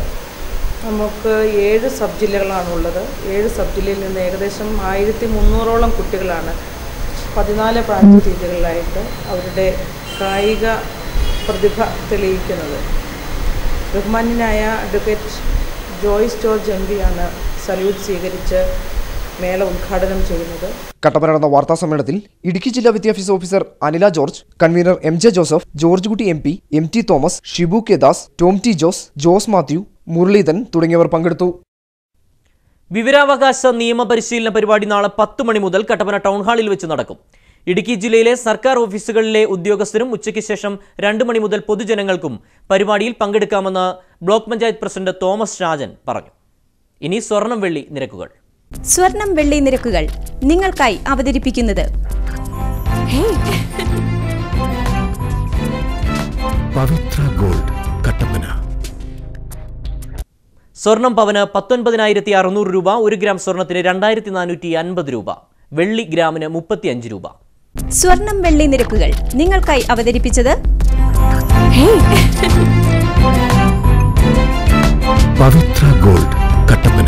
നമുക്ക് ഏഴ് സബ് ജില്ലകളാണുള്ളത് ഏഴ് സബ് ജില്ലയിൽ നിന്ന് ഏകദേശം ആയിരത്തി മുന്നൂറോളം കുട്ടികളാണ് പതിനാല് പതിനഞ്ച് തീയതികളിലായിട്ട് അവരുടെ കായിക പ്രതിഭ തെളിയിക്കുന്നത് ബഹുമാന്യനായ അഡ്വക്കേറ്റ് ജോയ്സ് ജോർജ് എം പിയാണ് സല്യൂട്ട് സ്വീകരിച്ച് മേള ഉദ്ഘാടനം ചെയ്യുന്നത് കട്ടപ്പന നടന്ന വാർത്താ സമ്മേളനത്തിൽ ഇടുക്കി ജില്ലാ വിദ്യാഭ്യാസ officer Anila George convenor M J Joseph Georgekutty M P M T Thomas Shibu K Das Tom T Jose Jose Mathew Muraleedharan തുടങ്ങിയവർ പങ്കെടുത്തു വിവരാവകാശ നിയമ പരിശീലന പരിപാടി നാളെ പത്ത് മണി മുതൽ കട്ടപ്പന ടൗൺ ഹാളിൽ വെച്ച് നടക്കും ഇടുക്കി ജില്ലയിലെ സർക്കാർ ഓഫീസുകളിലെ ഉദ്യോഗസ്ഥരും ഉച്ചയ്ക്ക് ശേഷം രണ്ട് മണി മുതൽ പൊതുജനങ്ങൾക്കും പരിപാടിയിൽ പങ്കെടുക്കാമെന്ന് ബ്ലോക്ക് പഞ്ചായത്ത് പ്രസിഡന്റ് തോമസ് രാജൻ പറഞ്ഞു ഇനി സ്വർണം വെള്ളി നിരക്കുകൾ സ്വർണം വെള്ളി നിരക്കുകൾ നിങ്ങൾക്കായി അവതരിപ്പിക്കുന്നത് പവിത്ര ഗോൾഡ് കട്ടപ്പന സ്വർണം പവന് പത്തൊൻപതിനായിരത്തി അറുന്നൂറ് രൂപ ഒരു ഗ്രാം സ്വർണത്തിന് രണ്ടായിരത്തി നാനൂറ്റി അൻപത് രൂപ വെള്ളി ഗ്രാമിന് മുപ്പത്തിയഞ്ച് രൂപ സ്വർണം വെള്ളി നിരക്കുകൾ നിങ്ങൾക്കായി അവതരിപ്പിച്ചത് പവിത്ര ഗോൾഡ് കട്ടപ്പന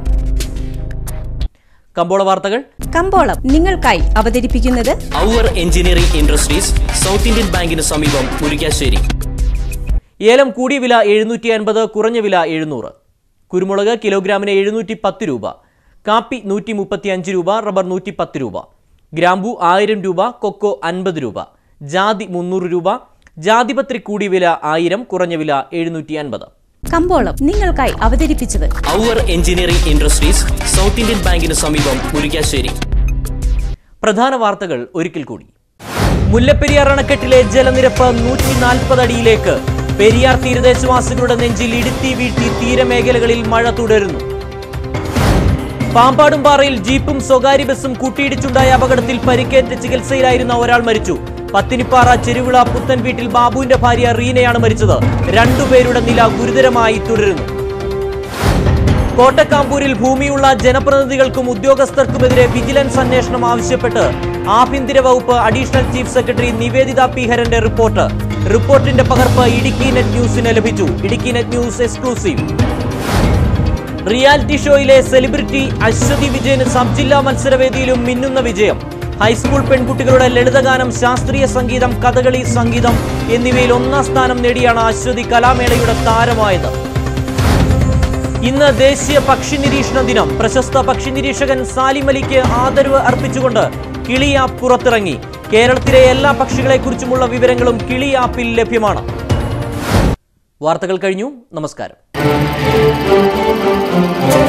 കമ്പോള വാർത്തകൾ കമ്പോളം നിങ്ങൾക്കായി അവതരിപ്പിക്കുന്നത് our engineering industries South Indian ബാങ്കിന് സമീപം മുരിക്കാശ്ശേരി ഏലം കൂടിയ വില എഴുന്നൂറ്റി അൻപത് കുറഞ്ഞ വില എഴുന്നൂറ് കുരുമുളക് കിലോഗ്രാമിന് എഴുന്നൂറ്റി പത്ത് രൂപ കാപ്പി നൂറ്റി മുപ്പത്തി അഞ്ച് രൂപ റബ്ബർ നൂറ്റി പത്ത് രൂപ ഗ്രാമ്പു ആയിരം രൂപ കൊക്കോ അൻപത് രൂപ ജാതി മുന്നൂറ് രൂപ ജാതിപത്രി കൂടിയ വില ആയിരം കുറഞ്ഞ വില എഴുന്നൂറ്റി അൻപത് കമ്പോളം നിങ്ങൾക്കായി അവതരിപ്പിച്ചത് our engineering industries South Indian ബാങ്കിന് സമീപം മുരിക്കാശ്ശേരി പ്രധാന വാർത്തകൾ ഒരിക്കൽ കൂടി മുല്ലപ്പെരിയാർ അണക്കെട്ടിലെ ജലനിരപ്പ് നൂറ്റി നാൽപ്പത് അടിയിലേക്ക് പെരിയാർ തീരദേശവാസികളുടെ നെഞ്ചിൽ ഇടുത്തി വീഴ്ത്തി തീരമേഖലകളിൽ മഴ തുടരുന്നു പാമ്പാടുംപാറയിൽ ജീപ്പും സ്വകാര്യ ബസും കൂട്ടിയിടിച്ചുണ്ടായ അപകടത്തിൽ പരിക്കേറ്റ് ചികിത്സയിലായിരുന്ന ഒരാൾ മരിച്ചു പത്തിനിപ്പാറ ചെരുവിള പുത്തൻ വീട്ടിൽ ബാബുവിന്റെ ഭാര്യ റീനയാണ് മരിച്ചത് രണ്ടുപേരുടെ നില ഗുരുതരമായി തുടരുന്നു കോട്ടക്കാമ്പൂരിൽ ഭൂമിയുള്ള ജനപ്രതിനിധികൾക്കും ഉദ്യോഗസ്ഥർക്കുമെതിരെ വിജിലൻസ് അന്വേഷണം ആവശ്യപ്പെട്ട് ആഭ്യന്തര വകുപ്പ് additional chief secretary Niveditha P ഹരന്റെ റിപ്പോർട്ട് റിപ്പോർട്ടിന്റെ പകർപ്പ് ഇടുക്കി നെറ്റ് ന്യൂസിന് ലഭിച്ചു Idukki net news exclusive reality ഷോയിലെ സെലിബ്രിറ്റി അശ്വതി വിജയന് സബ് ജില്ലാ മത്സരവേദിയിലും മിന്നുന്ന വിജയം ഹൈസ്കൂൾ പെൺകുട്ടികളുടെ ലളിതഗാനം ശാസ്ത്രീയ സംഗീതം കഥകളി സംഗീതം എന്നിവയിൽ ഒന്നാം സ്ഥാനം നേടിയാണ് അശ്വതി കലാമേളയുടെ താരമായത് ഇന്ന് ദേശീയ പക്ഷി നിരീക്ഷണ ദിനം പ്രശസ്ത പക്ഷി നിരീക്ഷകൻ സാലിം അലിക്ക് ആദരവ് അർപ്പിച്ചുകൊണ്ട് കിളി ആപ്പ് പുറത്തിറങ്ങി കേരളത്തിലെ എല്ലാ പക്ഷികളെക്കുറിച്ചുമുള്ള വിവരങ്ങളും കിളി ആപ്പിൽ ലഭ്യമാണ് വാർത്തകൾ കഴിഞ്ഞു നമസ്കാരം